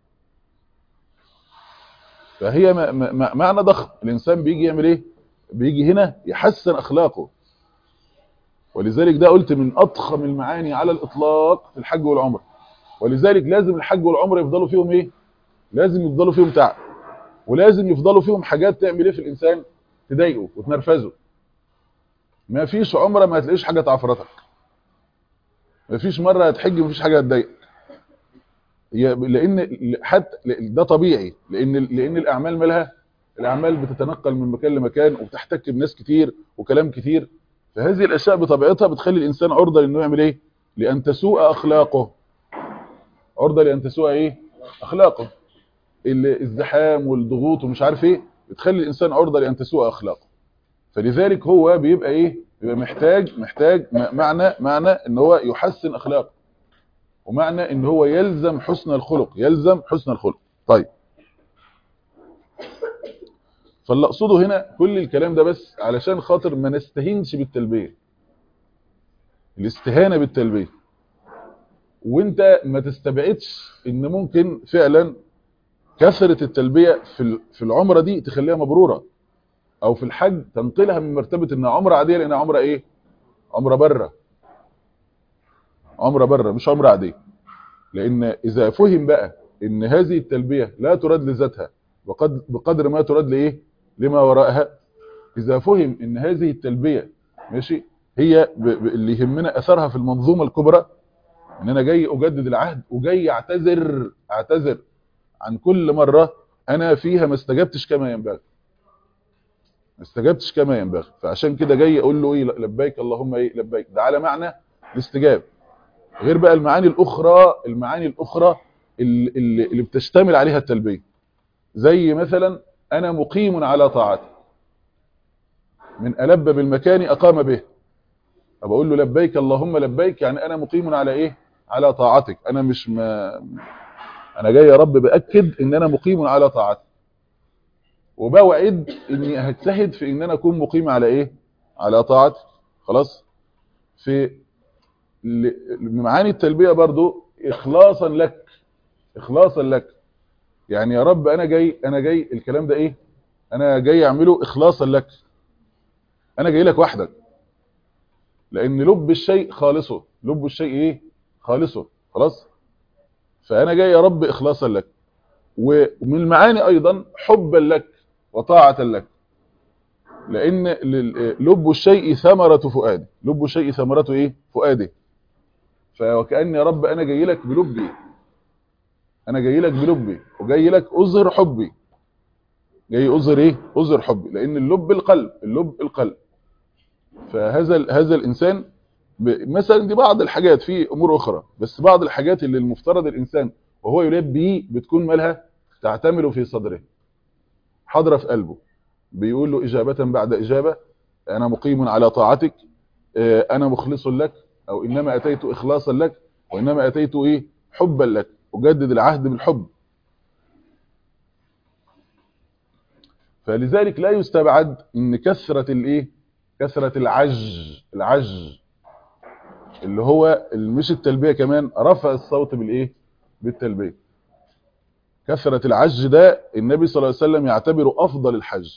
فهي م- م- م- معنى ضخم الانسان بيجي يعمل ايه بيجي هنا يحسن اخلاقه ولذلك ده قلت من اضخم المعاني على الاطلاق في الحج والعمره ولذلك لازم الحج والعمره يفضلوا فيهم ايه لازم يفضلوا فيهم تعب ولازم يفضلوا فيهم حاجات تعمل ايه في الانسان تضايقه وتنرفزه ما فيش عمره ما هتلاقيش حاجه تعفرتك ما فيش مره هتحج ما فيش حاجه هتضايقك هي لان حتى ده طبيعي لان لان الاعمال مالها الاعمال بتتنقل من مكان لمكان وبتحتك بناس كتير وكلام كتير فهذه الاشياء بطبيعتها بتخلي الانسان عرضه لانه يعمل ايه لان تسوء اخلاقه عرضه لان تسوء ايه اخلاقه ال- الزحام والضغوط ومش عارف ايه بتخلي الانسان عرضه لان تسوء اخلاقه فلذلك هو بيبقى ايه بيبقى محتاج محتاج م- معنى معنى ان هو يحسن اخلاقه ومعنى ان هو يلزم حسن الخلق يلزم حسن الخلق طيب فاللي اقصده هنا كل الكلام ده بس علشان خاطر ما نستهينش بالتلبيه الاستهانه بالتلبيه وانت ما تستبعدش ان ممكن فعلا كثره التلبيه في ال- في العمره دي تخليها مبروره او في الحج تنقلها من مرتبه انها عمره عاديه لانها عمره ايه عمره بره عمره بره مش عمره عاديه لان اذا فهم بقى ان هذه التلبيه لا تراد لذاتها وقد بقدر ما تراد لايه لما وراءها اذا فهم ان هذه التلبيه ماشي هي ب... ب... اللي يهمنا اثرها في المنظومه الكبرى ان انا جاي اجدد العهد وجاي اعتذر اعتذر عن كل مره انا فيها ما استجبتش كما ينبغي ما استجبتش كما ينبغي فعشان كده جاي اقول له ايه لبيك اللهم ايه لبيك ده على معنى الاستجابه غير بقى المعاني الاخرى المعاني الاخرى اللي, اللي اللي بتشتمل عليها التلبيه زي مثلا انا مقيم على طاعتك من ألب بالمكان أقام به أقول له لبيك اللهم لبيك يعني أنا مقيم على إيه على طاعتك أنا مش ما أنا جاي يا رب بأكد إن أنا مقيم على طاعتك وبوعد إني هجتهد في إن أنا أكون مقيم على إيه على طاعتك خلاص في ل- معاني التلبية برضو إخلاصا لك إخلاصا لك يعني يا رب أنا جاي أنا جاي الكلام ده إيه أنا جاي أعمله إخلاصا لك انا جاي لك وحدك لان لب الشيء خالصه لب الشيء ايه خالصه خلاص فانا جاي يا رب اخلاصا لك ومن المعاني ايضا حبا لك وطاعه لك لان لل- لب الشيء ثمره فؤاده لب الشيء ثمرته ايه فؤاده فوكأن يا رب انا جاي لك بلبي انا جاي لك بلبي وجاي لك اظهر حبي جاي اظهر ايه اظهر حبي لان اللب القلب اللب القلب فهذا ال- هذا الانسان ب- مثلا دي بعض الحاجات في امور اخرى بس بعض الحاجات اللي المفترض الانسان وهو يلبي بتكون مالها تعتمل في صدره حاضره في قلبه بيقول له اجابه بعد اجابه انا مقيم على طاعتك آه، انا مخلص لك او انما اتيت اخلاصا لك وانما اتيت ايه حبا لك اجدد العهد بالحب فلذلك لا يستبعد ان كثره الايه كثره العج العج اللي هو مش التلبيه كمان رفع الصوت بالايه بالتلبيه كثره العج ده النبي صلى الله عليه وسلم يعتبره افضل الحج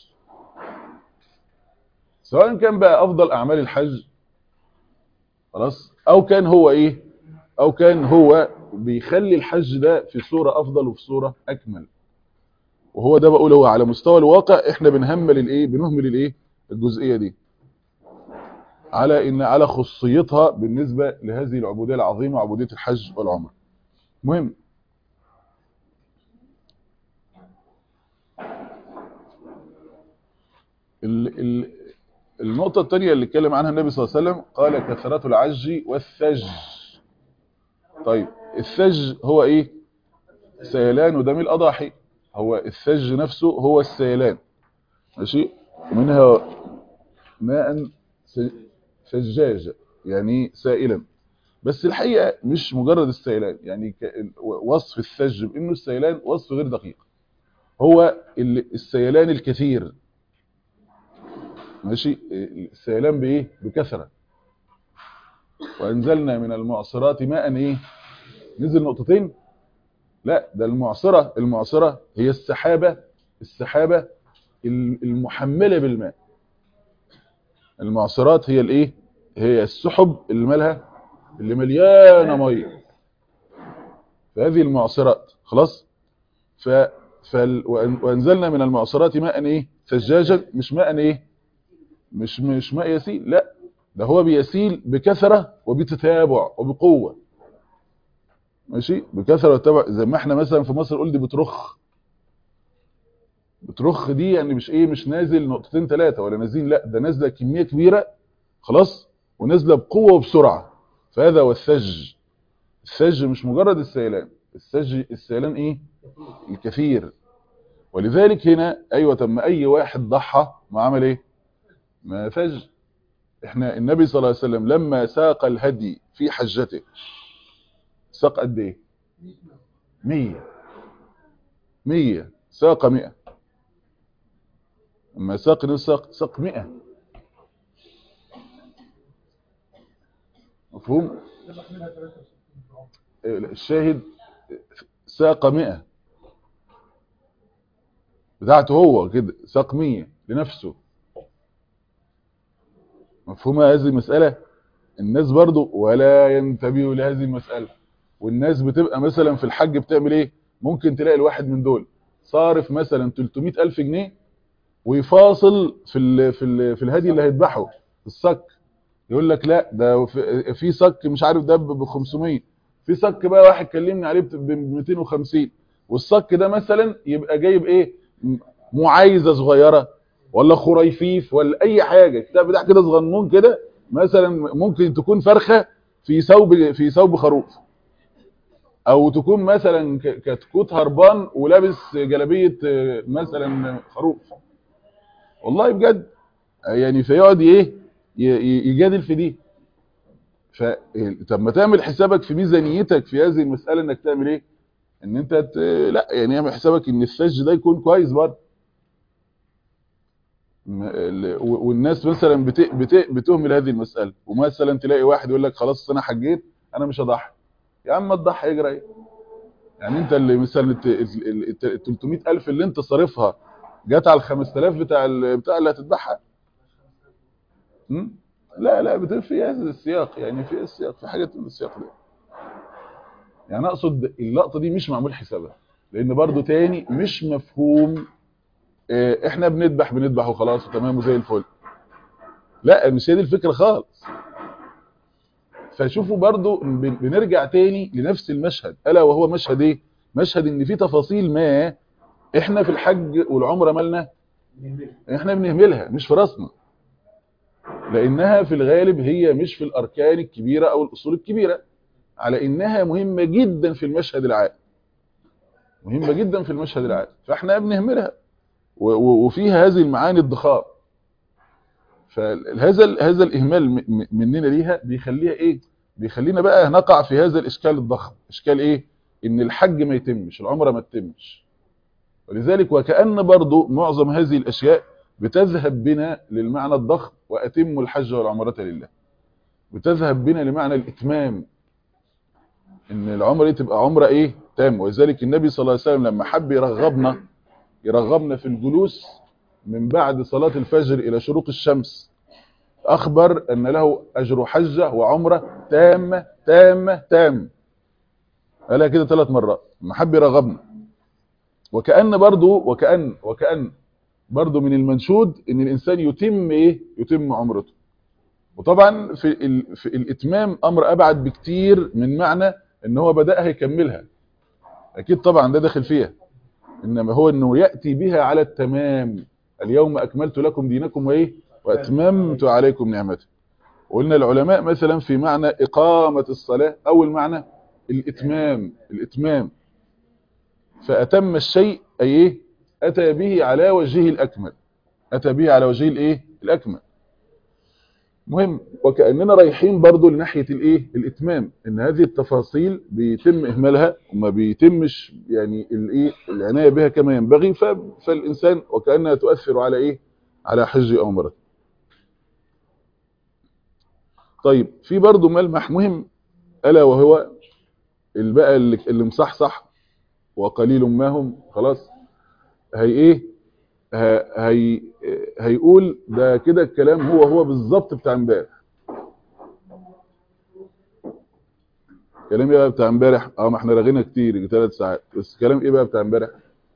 سواء كان بقى افضل اعمال الحج خلاص او كان هو ايه او كان هو بيخلي الحج ده في صوره افضل وفي صوره اكمل وهو ده بقول هو على مستوى الواقع احنا بنهمل الايه بنهمل الايه الجزئيه دي على ان على خصيتها بالنسبه لهذه العبوديه العظيمه عبوديه الحج والعمره مهم ال ال النقطة الثانية اللي اتكلم عنها النبي صلى الله عليه وسلم قال كثرة العج والثج طيب الثج هو ايه سيلان ودم الأضاحي هو الثج نفسه هو السيلان ماشي ومنها ماء س- ثجاج يعني سائلا بس الحقيقة مش مجرد السيلان يعني ك- وصف الثج بانه السيلان وصف غير دقيق هو ال- السيلان الكثير ماشي السيلان بايه بكثره وانزلنا من المعصرات ماء ايه نزل نقطتين لا ده المعصره المعصره هي السحابه السحابه المحمله بالماء المعصرات هي الايه هي السحب اللي مالها اللي مليانه ميه فهذه المعصرات خلاص ف فال... وأن- وانزلنا من المعصرات ماء ايه ثجاجا مش ماء ايه مش مش ماء يسيل لا ده هو بيسيل بكثرة وبتتابع وبقوة ماشي بكثرة وتتابع زي ما احنا مثلا في مصر قول دي بترخ بترخ دي يعني مش ايه مش نازل نقطتين ثلاثة ولا نازلين لا ده نازلة كمية كبيرة خلاص ونازلة بقوة وبسرعة فهذا هو الثج الثج مش مجرد السيلان الثج السيلان ايه الكثير ولذلك هنا ايوه طب اي واحد ضحى ما عمل ايه ما فج احنا النبي صلى الله عليه وسلم لما ساق الهدي في حجته ساق قد ايه 100 100 ساق 100 اما ساق نساق ساق 100 مفهوم ذبح منها 63 في العمر الشاهد ساق 100 بتاعته هو كده ساق 100 لنفسه مفهومة هذه المسألة الناس برضو ولا ينتبهوا لهذه المسألة والناس بتبقى مثلا في الحج بتعمل ايه ممكن تلاقي الواحد من دول صارف مثلا 300 ألف جنيه ويفاصل في ال في ال في الهدي اللي هيذبحه الصك يقول لك لا ده في- في صك مش عارف ده ب 500 في صك بقى واحد كلمني عليه ب 250 والصك ده مثلا يبقى جايب ايه م- معايزه صغيره ولا خريفيف ولا اي حاجه كتاب بتاع كده صغنون كده مثلا ممكن تكون فرخه في ثوب في ثوب خروف او تكون مثلا ك- كتكوت هربان ولابس جلابيه آه، مثلا خروف والله بجد يعني فيقعد ايه ي- ي- يجادل في دي ف طب ما تعمل حسابك في ميزانيتك في هذه المساله انك تعمل ايه ان انت ت... لا يعني اعمل حسابك ان الثلج ده يكون كويس برضه م- ال- و- والناس مثلا بت... بت... بتهمل هذه المساله ومثلا تلاقي واحد يقول لك خلاص انا حجيت انا مش هضحي يا عم ما تضحي اجري إيه؟ يعني انت اللي مثلا الت- ال ال- ال 300000 اللي انت صارفها جت على ال 5000 بتاع ال... بتاع اللي هتذبحها م? لا لا بت- في هذا السياق يعني في السياق في حاجه من السياق ده يعني اقصد اللقطه دي مش معمول حسابها لان برضو تاني مش مفهوم آه، احنا بنذبح بنذبح وخلاص وتمام وزي الفل لا مش هي دي الفكره خالص فشوفوا برضو بن- بنرجع تاني لنفس المشهد الا وهو مشهد ايه مشهد ان في تفاصيل ما احنا في الحج والعمره مالنا احنا بنهملها مش في راسنا لانها في الغالب هي مش في الاركان الكبيره او الاصول الكبيره على انها مهمه جدا في المشهد العام مهمه جدا في المشهد العام فاحنا بنهملها و- و- وفيها هذه المعاني الضخام فهذا ال- هذا الاهمال م- م- مننا ليها بيخليها ايه بيخلينا بقى نقع في هذا الاشكال الضخم اشكال ايه ان الحج ما يتمش العمره ما تتمش ولذلك وكأن برضو معظم هذه الاشياء بتذهب بنا للمعنى الضخم واتم الحج والعمره لله بتذهب بنا لمعنى الاتمام ان العمره دي تبقى عمره ايه تام ولذلك النبي صلى الله عليه وسلم لما حب يرغبنا يرغبنا في الجلوس من بعد صلاة الفجر إلى شروق الشمس أخبر أن له أجر حجة وعمرة تامة تامة تامة قالها كده ثلاث مرات لما حب يرغبنا وكأن برضو وكأن وكأن برضو من المنشود ان الانسان يتم ايه يتم عمرته وطبعا في, ال... في الاتمام امر ابعد بكتير من معنى ان هو بدأها يكملها اكيد طبعا ده داخل فيها انما هو انه يأتي بها على التمام اليوم اكملت لكم دينكم وايه واتممت عليكم نعمتي وقلنا العلماء مثلا في معنى اقامة الصلاة اول معنى الاتمام الاتمام فاتم الشيء اي ايه اتى به على وجهه الاكمل اتى به على وجهه الايه الاكمل مهم وكاننا رايحين برضو لناحيه الايه الاتمام ان هذه التفاصيل بيتم اهمالها وما بيتمش يعني الايه العنايه بها كما ينبغي فالانسان وكانها تؤثر على ايه على حج او عمره طيب في برضو ملمح مهم الا وهو البقى اللي, اللي مصحصح وقليل ما هم خلاص هي ايه هي هيقول ده كده الكلام هو هو بالظبط بتاع امبارح كلام ايه بقى بتاع امبارح اه ما احنا رغينا كتير ثلاث ساعات بس كلام ايه بقى بتاع امبارح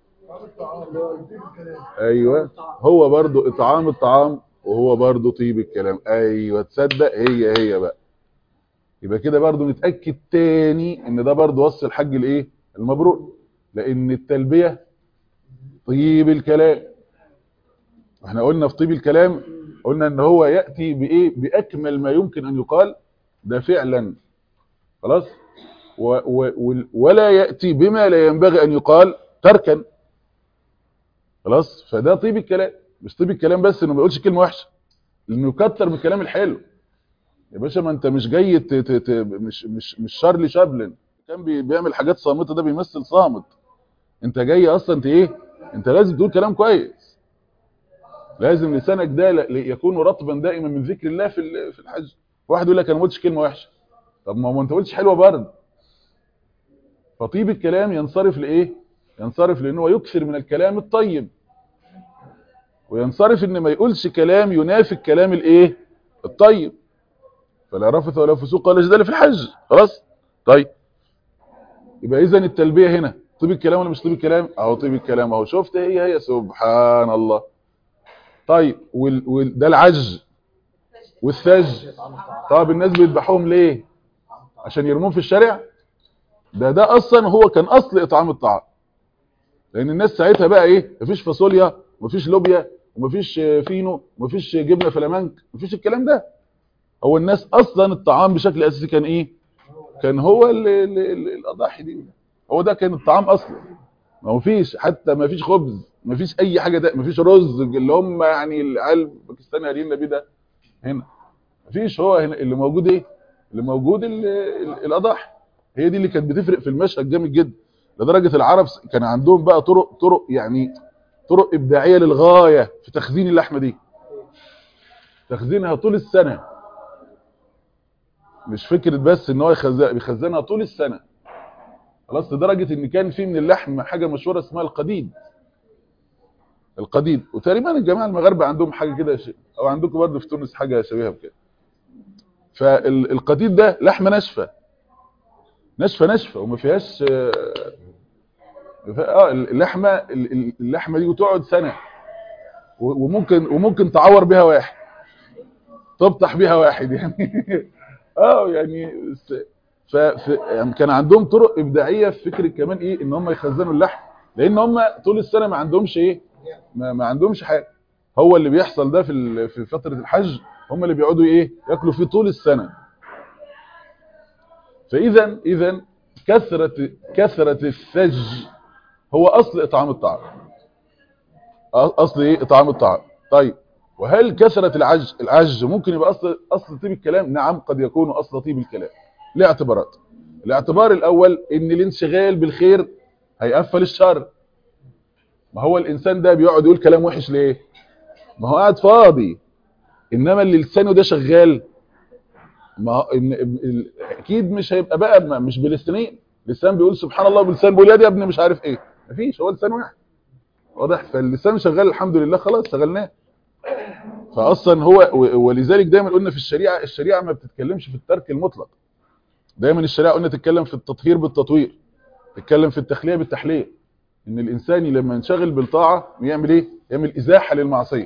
ايوه هو برضو اطعام الطعام وهو برضو طيب الكلام ايوه تصدق هي هي بقى يبقى كده برضو نتاكد تاني ان ده برضو وصف الحج الايه المبرور لان التلبيه طيب الكلام احنا قلنا في طيب الكلام قلنا ان هو ياتي بايه باكمل ما يمكن ان يقال ده فعلا خلاص و و ولا ياتي بما لا ينبغي ان يقال تركا خلاص فده طيب الكلام مش طيب الكلام بس انه ما يقولش كلمه وحشه لانه يكتر من الكلام الحلو يا باشا ما انت مش جاي ت ت ت مش مش مش شارلي شابلن كان بي بيعمل حاجات صامته ده بيمثل صامت انت جاي اصلا انت ايه انت لازم تقول كلام كويس لازم لسانك ده يكون رطبا دائما من ذكر الله في في الحج واحد يقول لك انا ما قلتش كلمه وحشه طب ما هو انت قلتش حلوه برضه فطيب الكلام ينصرف لايه ينصرف لان هو يكثر من الكلام الطيب وينصرف ان ما يقولش كلام ينافي الكلام الايه الطيب فلا رفث ولا فسوق ولا جدال في الحج خلاص طيب يبقى اذا التلبيه هنا طيب الكلام ولا مش طيب الكلام اهو طيب الكلام اهو شفت هي هي سبحان الله طيب وال... وال... ده العج والثج طب الناس بيذبحوهم ليه عشان يرموهم في الشارع ده ده اصلا هو كان اصل اطعام الطعام لان الناس ساعتها بقى ايه مفيش فاصوليا مفيش لوبيا ومفيش فينو ومفيش جبنه فلامنك مفيش الكلام ده هو الناس اصلا الطعام بشكل اساسي كان ايه كان هو ال ال ال الاضاحي دي هو ده كان الطعام اصلا ما فيش حتى ما فيش خبز ما فيش اي حاجه ده ما فيش رز اللي هم يعني العيال باكستاني قاريين بيه ده هنا ما فيش هو هنا اللي موجود ايه اللي موجود ال ال الاضاحي هي دي اللي كانت بتفرق في المشهد جامد جدا لدرجه العرب كان عندهم بقى طرق طرق يعني طرق ابداعيه للغايه في تخزين اللحمه دي تخزينها طول السنه مش فكره بس ان هو يخزنها طول السنه خلاص لدرجه ان كان في من اللحم حاجه مشهوره اسمها القديد القديد وتقريبا الجماعه المغاربه عندهم حاجه كده او عندكم برضه في تونس حاجه شبيهه بكده فالقديد ده لحمه ناشفه ناشفه ناشفه وما فيهاش اه اللحمه اللحمه دي بتقعد سنه وممكن وممكن تعور بيها واحد تبطح بيها واحد يعني اه يعني ف يعني كان عندهم طرق ابداعيه في فكره كمان ايه ان هم يخزنوا اللحم لان هم طول السنه ما عندهمش ايه ما, ما عندهمش حاجه هو اللي بيحصل ده في في فتره الحج هم اللي بيقعدوا ايه ياكلوا فيه طول السنه فاذا اذا كثره كثره الثج هو اصل اطعام الطعام اصل ايه اطعام الطعام طيب وهل كثره العج العج ممكن يبقى اصل اصل طيب الكلام نعم قد يكون اصل طيب الكلام ليه اعتبارات الاعتبار الاول ان الانشغال بالخير هيقفل الشر ما هو الانسان ده بيقعد يقول كلام وحش ليه ما هو قاعد فاضي انما اللي لسانه ده شغال ما هو إن ال- اكيد مش هيبقى بقى ما- مش بلسانين لسان بيقول سبحان الله بلسان بيقول يا دي يا ابني مش عارف ايه مفيش هو لسان واحد واضح فاللسان شغال الحمد لله خلاص شغلناه فاصلا هو و- ولذلك دايما قلنا في الشريعه الشريعه ما بتتكلمش في الترك المطلق دايما الشريعه قلنا تتكلم في التطهير بالتطوير تتكلم في التخليه بالتحليه ان الانسان لما ينشغل بالطاعه يعمل ايه يعمل ازاحه للمعصيه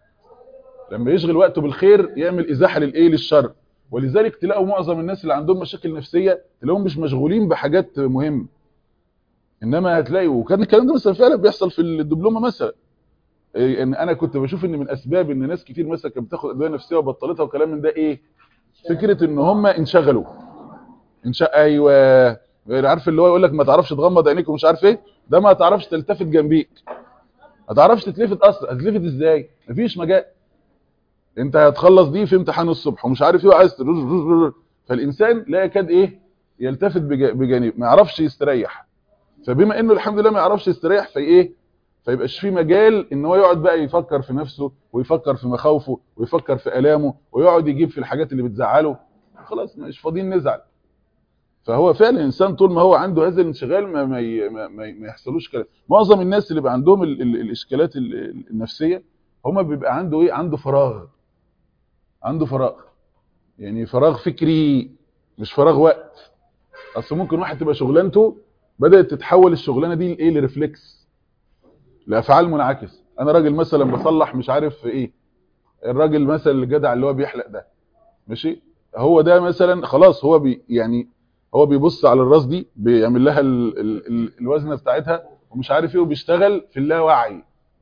لما يشغل وقته بالخير يعمل ازاحه للايه للشر ولذلك تلاقوا معظم الناس اللي عندهم مشاكل نفسيه تلاقيهم مش مشغولين بحاجات مهمه انما هتلاقي وكان الكلام ده مثلا فعلا بيحصل في الدبلومه مثلا إيه ان انا كنت بشوف ان من اسباب ان ناس كتير مثلا كانت بتاخد ادويه نفسيه وبطلتها وكلام من ده ايه فكره ان هم انشغلوا انشا ايوه غير عارف اللي هو يقول لك ما تعرفش تغمض عينيك ومش عارف ايه ده ما تعرفش تلتفت جنبيك ما تعرفش تتلفت اصلا هتلفت ازاي مفيش مجال انت هتخلص دي في امتحان الصبح ومش عارف ايه وعايز ترز- فالانسان لا يكاد ايه يلتفت بج- بجانب ما يعرفش يستريح فبما انه الحمد لله ما يعرفش يستريح في ايه فيبقاش في مجال ان هو يقعد بقى يفكر في نفسه ويفكر في مخاوفه ويفكر في الامه ويقعد يجيب في الحاجات اللي بتزعله خلاص مش فاضيين نزعل فهو فعلا الانسان طول ما هو عنده هذا الانشغال ما ما ي- ما, ما ما يحصلوش كلام معظم الناس اللي بقى عندهم ال ال الاشكالات ال- ال- النفسيه هم بيبقى عنده ايه عنده فراغ عنده فراغ يعني فراغ فكري مش فراغ وقت اصل ممكن واحد تبقى شغلانته بدات تتحول الشغلانه دي لايه لريفلكس لافعال منعكس انا راجل مثلا بصلح مش عارف ايه الراجل مثلا الجدع اللي هو بيحلق ده ماشي هو ده مثلا خلاص هو بي يعني هو بيبص على الراس دي بيعمل لها ال ال ال الوزنه بتاعتها ومش عارف ايه وبيشتغل في اللاوعي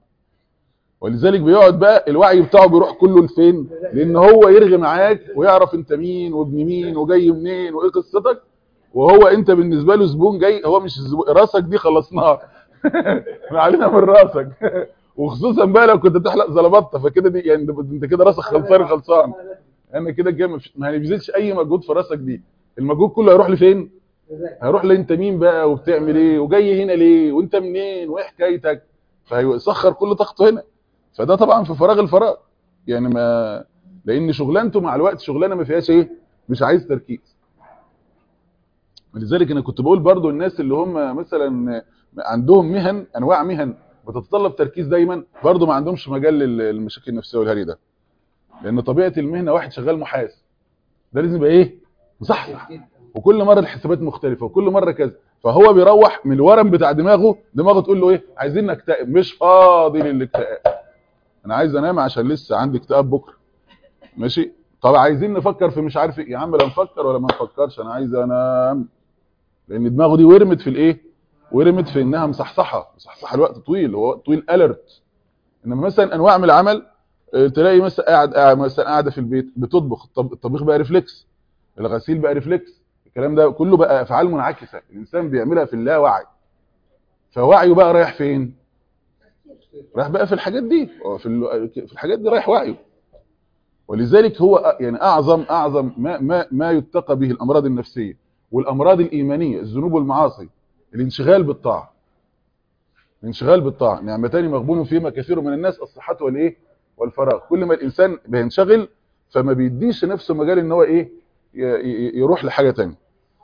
ولذلك بيقعد بقى الوعي بتاعه بيروح كله لفين لان هو يرغي معاك ويعرف انت مين وابن مين وجاي منين وايه قصتك وهو انت بالنسبه له زبون جاي هو مش الزبون راسك دي خلصناها ما علينا من راسك وخصوصا بقى لو كنت بتحلق زلبطه فكده دي يعني انت كده راسك خلصان خلصان انا كده جاي ما فيش- ما هيبذلش اي مجهود في راسك دي المجهود كله هيروح لفين هيروح لانت مين بقى وبتعمل ايه وجاي هنا ليه وانت منين وايه حكايتك فهيسخر كل طاقته هنا فده طبعا في فراغ الفراغ يعني ما لان شغلانته مع الوقت شغلانه ما فيهاش ايه مش عايز تركيز ولذلك انا كنت بقول برضو الناس اللي هم مثلا عندهم مهن انواع مهن بتتطلب تركيز دايما برضو ما عندهمش مجال للمشاكل النفسيه والهري ده لان طبيعه المهنه واحد شغال محاسب ده لازم يبقى ايه مصحصح وكل مره الحسابات مختلفه وكل مره كذا فهو بيروح من الورم بتاع دماغه دماغه تقول له ايه عايزين نكتئب مش فاضي للاكتئاب انا عايز انام عشان لسه عندي اكتئاب بكره ماشي طب عايزين نفكر في مش عارف ايه يا عم لا نفكر ولا ما نفكرش انا عايز انام لان دماغه دي ورمت في الايه ورمت في انها مصحصحه مصحصحه الوقت طويل هو طويل اليرت انما مثلا انواع من العمل آه، تلاقي مثلا قاعد قاعد مثلا قاعده في البيت بتطبخ الطب- الطبيخ بقى ريفلكس الغسيل بقى ريفلكس الكلام ده كله بقى افعال منعكسه الانسان بيعملها في اللاوعي فوعيه بقى رايح فين رايح بقى في الحاجات دي هو في ال- في الحاجات دي رايح وعيه ولذلك هو أ- يعني اعظم اعظم ما ما ما يتقى به الامراض النفسيه والامراض الايمانيه الذنوب والمعاصي الانشغال بالطاعه الانشغال بالطاعه نعمتان مغبون فيهما كثير من الناس الصحه والايه والفراغ كل ما الانسان بينشغل فما بيديش نفسه مجال ان هو ايه ي- ي- يروح لحاجه ثانيه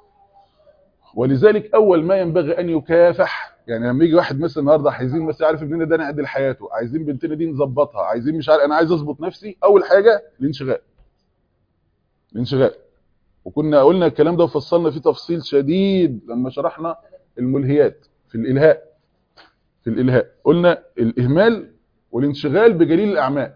ولذلك اول ما ينبغي ان يكافح يعني لما يجي واحد مثلا النهارده عايزين مثلا عارف ابننا ده نعدل حياته عايزين بنتنا دي نظبطها عايزين مش عارف انا عايز اظبط نفسي اول حاجه الانشغال الانشغال وكنا قلنا الكلام ده وفصلنا فيه تفصيل شديد لما شرحنا الملهيات في الالهاء في الالهاء قلنا الاهمال والانشغال بجليل الاعمال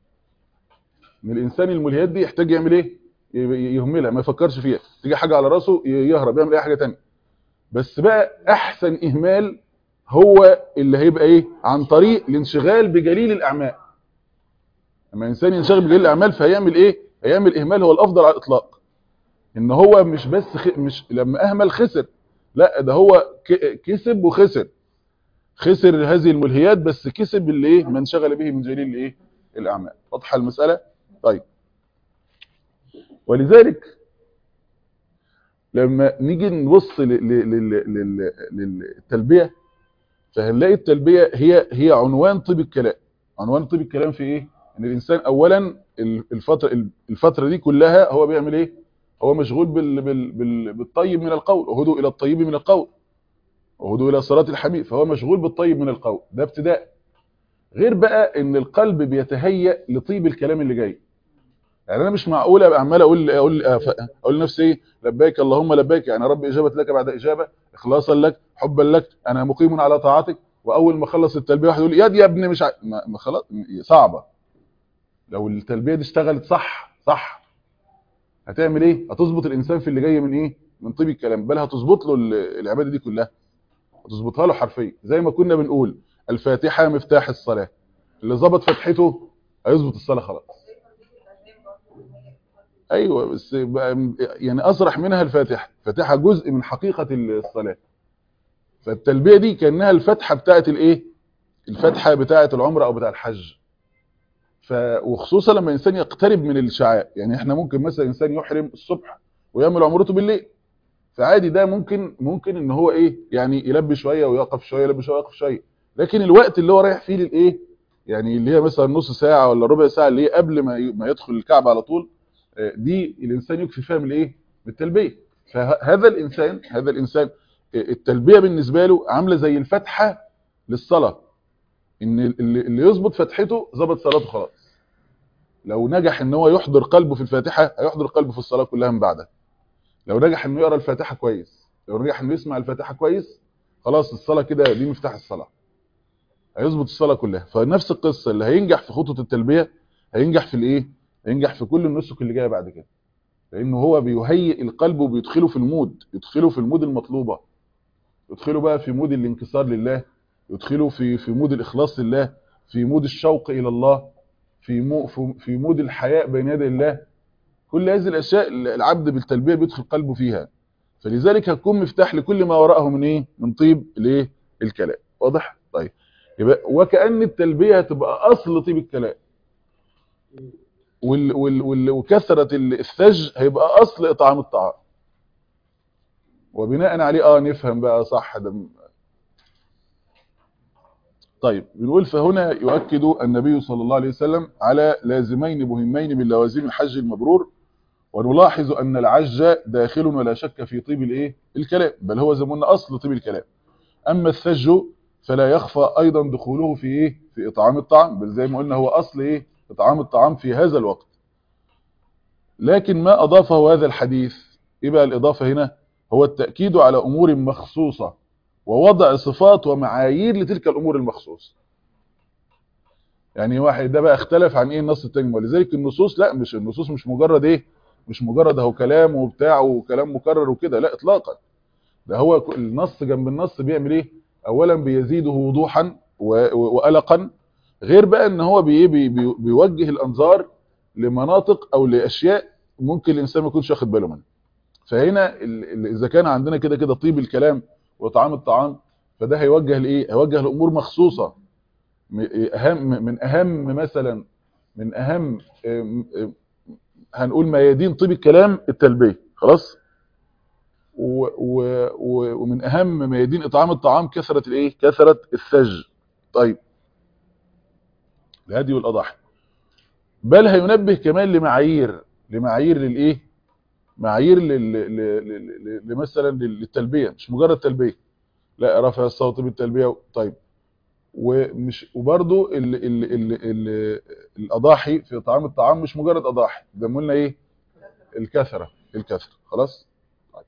ان الانسان الملهيات دي يحتاج يعمل ايه ي- يهملها ما يفكرش فيها تيجي حاجه على راسه ي- يهرب يعمل اي حاجه ثانيه بس بقى احسن اهمال هو اللي هيبقى ايه عن طريق الانشغال بجليل الاعمال لما انسان ينشغل بجليل الاعمال فهيعمل ايه هيعمل اهمال هو الافضل على الاطلاق ان هو مش بس خ... مش لما اهمل خسر لا ده هو ك... كسب وخسر خسر هذه الملهيات بس كسب اللي ايه ما انشغل به من جليل الايه الاعمال واضحه المساله طيب ولذلك لما نيجي نبص ل- ل- ل- ل- للتلبيه فهنلاقي التلبيه هي هي عنوان طيب الكلام عنوان طيب الكلام في ايه ان الانسان اولا الفتره الفتره دي كلها هو بيعمل ايه هو مشغول بال بال بال بالطيب من القول وهدوا الى الطيب من القول وهدوا الى صراط الحميد فهو مشغول بالطيب من القول ده ابتداء غير بقى ان القلب بيتهيأ لطيب الكلام اللي جاي يعني انا مش معقول ابقى عمال اقول اقول اقول لنفسي ايه لبيك اللهم لبيك يعني رب اجابه لك بعد اجابه اخلاصا لك حبا لك انا مقيم على طاعتك واول ما اخلص التلبيه واحد يقول يا دي يا ابني مش ع... ما ما خلاص صعبه لو التلبيه دي اشتغلت صح صح هتعمل ايه هتظبط الانسان في اللي جاي من ايه من طيب الكلام بل هتظبط له ال- العباده دي كلها هتظبطها له حرفيا زي ما كنا بنقول الفاتحه مفتاح الصلاه اللي ظبط فتحته هيظبط الصلاه خلاص ايوه بس بقى يعني اصرح منها الفاتحه الفاتحه جزء من حقيقه الصلاه فالتلبيه دي كانها الفتحه بتاعه الايه الفتحه بتاعه العمره او بتاع الحج ف وخصوصا لما الانسان يقترب من الشعائر يعني احنا ممكن مثلا انسان يحرم الصبح ويعمل عمرته بالليل فعادي ده ممكن ممكن ان هو ايه يعني يلبي شويه ويقف شويه يلبي شويه ويقف شويه لكن الوقت اللي هو رايح فيه للايه يعني اللي هي مثلا نص ساعه ولا ربع ساعه اللي هي قبل ما ي- ما يدخل الكعبه على طول آه، دي الانسان يكفي فيها من الايه بالتلبيه فهذا الانسان هذا الانسان آه، التلبيه بالنسبه له عامله زي الفتحه للصلاه ان اللي اللي يظبط فتحته ظبط صلاته خلاص لو نجح ان هو يحضر قلبه في الفاتحه هيحضر قلبه في الصلاه كلها من بعدها لو نجح انه يقرا الفاتحه كويس لو نجح انه يسمع الفاتحه كويس خلاص الصلاه كده دي مفتاح الصلاه هيظبط الصلاه كلها فنفس القصه اللي هينجح في خطوه التلبيه هينجح في الايه هينجح في كل النسك اللي جايه بعد كده لانه هو بيهيئ القلب وبيدخله في المود يدخله في المود المطلوبه يدخله بقى في مود الانكسار لله يدخله في في مود الاخلاص لله في مود الشوق الى الله في مو في- في مود الحياء بين يدي الله كل هذه الاشياء العبد بالتلبيه بيدخل قلبه فيها فلذلك هتكون مفتاح لكل ما وراءه من ايه من طيب الايه الكلام واضح طيب يبقى وكأن التلبيه هتبقى اصل طيب الكلام وال وال وال وكثره ال- الثج هيبقى اصل اطعام الطعام وبناء عليه اه نفهم بقى صح ده م- طيب بنقول فهنا يؤكد النبي صلى الله عليه وسلم على لازمين مهمين من لوازم الحج المبرور ونلاحظ أن العج داخل ولا شك في طيب الايه الكلام بل هو زي ما قلنا أصل طيب الكلام أما الثج فلا يخفى أيضا دخوله في إيه في إطعام الطعام بل زي ما قلنا هو أصل إيه إطعام الطعام في هذا الوقت لكن ما أضافه هذا الحديث إيه بقى الإضافة هنا هو التأكيد على أمور مخصوصة ووضع صفات ومعايير لتلك الأمور المخصوصة يعني واحد ده بقى اختلف عن ايه النص التاني ولذلك النصوص لا مش النصوص مش مجرد ايه مش مجرد اهو كلام وبتاع وكلام مكرر وكده لا اطلاقا ده هو ك- النص جنب النص بيعمل ايه اولا بيزيده وضوحا و- و- وقلقا غير بقى ان هو بي بي بي بيوجه الانظار لمناطق او لاشياء ممكن الانسان ما يكونش واخد باله منها فهنا ال- ال- اذا كان عندنا كده كده طيب الكلام وطعام الطعام فده هيوجه لايه هيوجه لامور مخصوصه م- اهم من اهم مثلا من اهم ام- ام- هنقول ميادين طيب الكلام التلبيه خلاص و و و ومن اهم ميادين اطعام الطعام كثره الايه كثره الثج طيب الهدي والاضاحي بل هينبه كمان لمعايير لمعايير للايه معايير لل... ل... ل... ل... لمثلا للتلبيه مش مجرد تلبيه لا رفع الصوت بالتلبيه طيب ومش وبرده ال... ال... ال... ال... الاضاحي في طعام الطعام مش مجرد اضاحي ده قلنا ايه الكثره الكثره خلاص طيب.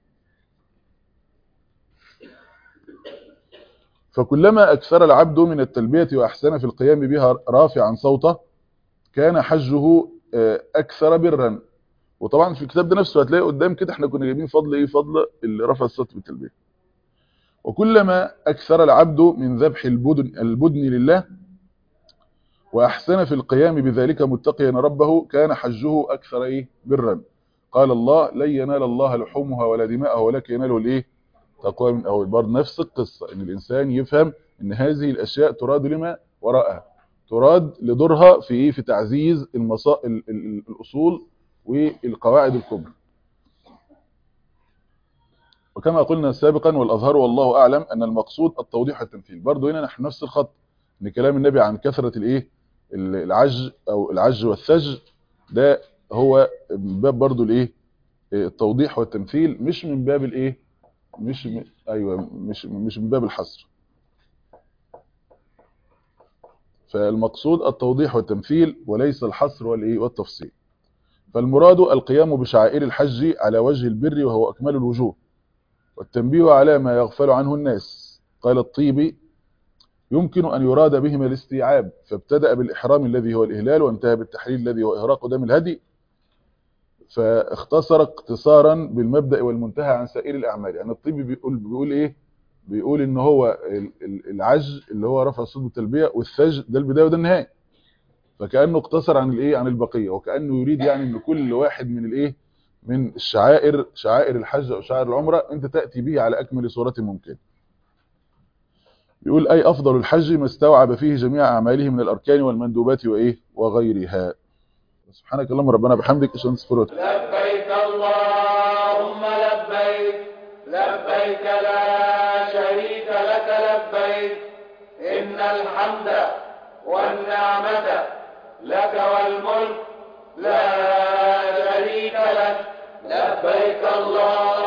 فكلما اكثر العبد من التلبيه واحسن في القيام بها رافعا صوته كان حجه آه، اكثر برا وطبعا في الكتاب ده نفسه هتلاقي قدام كده احنا كنا جايبين فضل ايه فضل اللي رفع الصوت بالتلبيه وكلما اكثر العبد من ذبح البدن البدن لله وأحسن في القيام بذلك متقيا ربه كان حجه أكثر إيه برا قال الله لن ينال الله لحومها ولا دماءها ولكن يناله الإيه تقوى من أول برضه نفس القصة إن الإنسان يفهم إن هذه الأشياء تراد لما وراءها تراد لدورها في إيه في تعزيز المصا... ال... ال... الأصول والقواعد الكبرى وكما قلنا سابقا والأظهر والله أعلم أن المقصود التوضيح والتمثيل برضه هنا نحن نفس الخط ان كلام النبي عن كثرة الايه العج او العج والثج ده هو من باب برضو الايه التوضيح والتمثيل مش من باب الايه مش م... ايوه مش مش من باب الحصر فالمقصود التوضيح والتمثيل وليس الحصر والايه والتفصيل فالمراد القيام بشعائر الحج على وجه البر وهو اكمل الوجوه والتنبيه على ما يغفل عنه الناس قال الطيبي يمكن أن يراد بهما الاستيعاب فابتدأ بالإحرام الذي هو الإهلال وانتهى بالتحليل الذي هو إهراق دم الهدي فاختصر اقتصارا بالمبدأ والمنتهى عن سائر الأعمال يعني الطب بيقول, بيقول إيه بيقول إن هو العج اللي هو رفع الصوت بالتلبية والثج ده البداية وده النهاية فكأنه اقتصر عن الإيه عن البقية وكأنه يريد يعني أن كل واحد من الإيه من الشعائر شعائر الحج أو شعائر العمرة أنت تأتي به على أكمل صورة ممكن بيقول أي أفضل الحج ما استوعب فيه جميع أعماله من الأركان والمندوبات وإيه وغيرها سبحانك اللهم ربنا بحمدك عشان نصفرك لبيك اللهم لبيك لبيك لا شريك لك لبيك إن الحمد والنعمة لك والملك لا شريك لك لبيك اللهم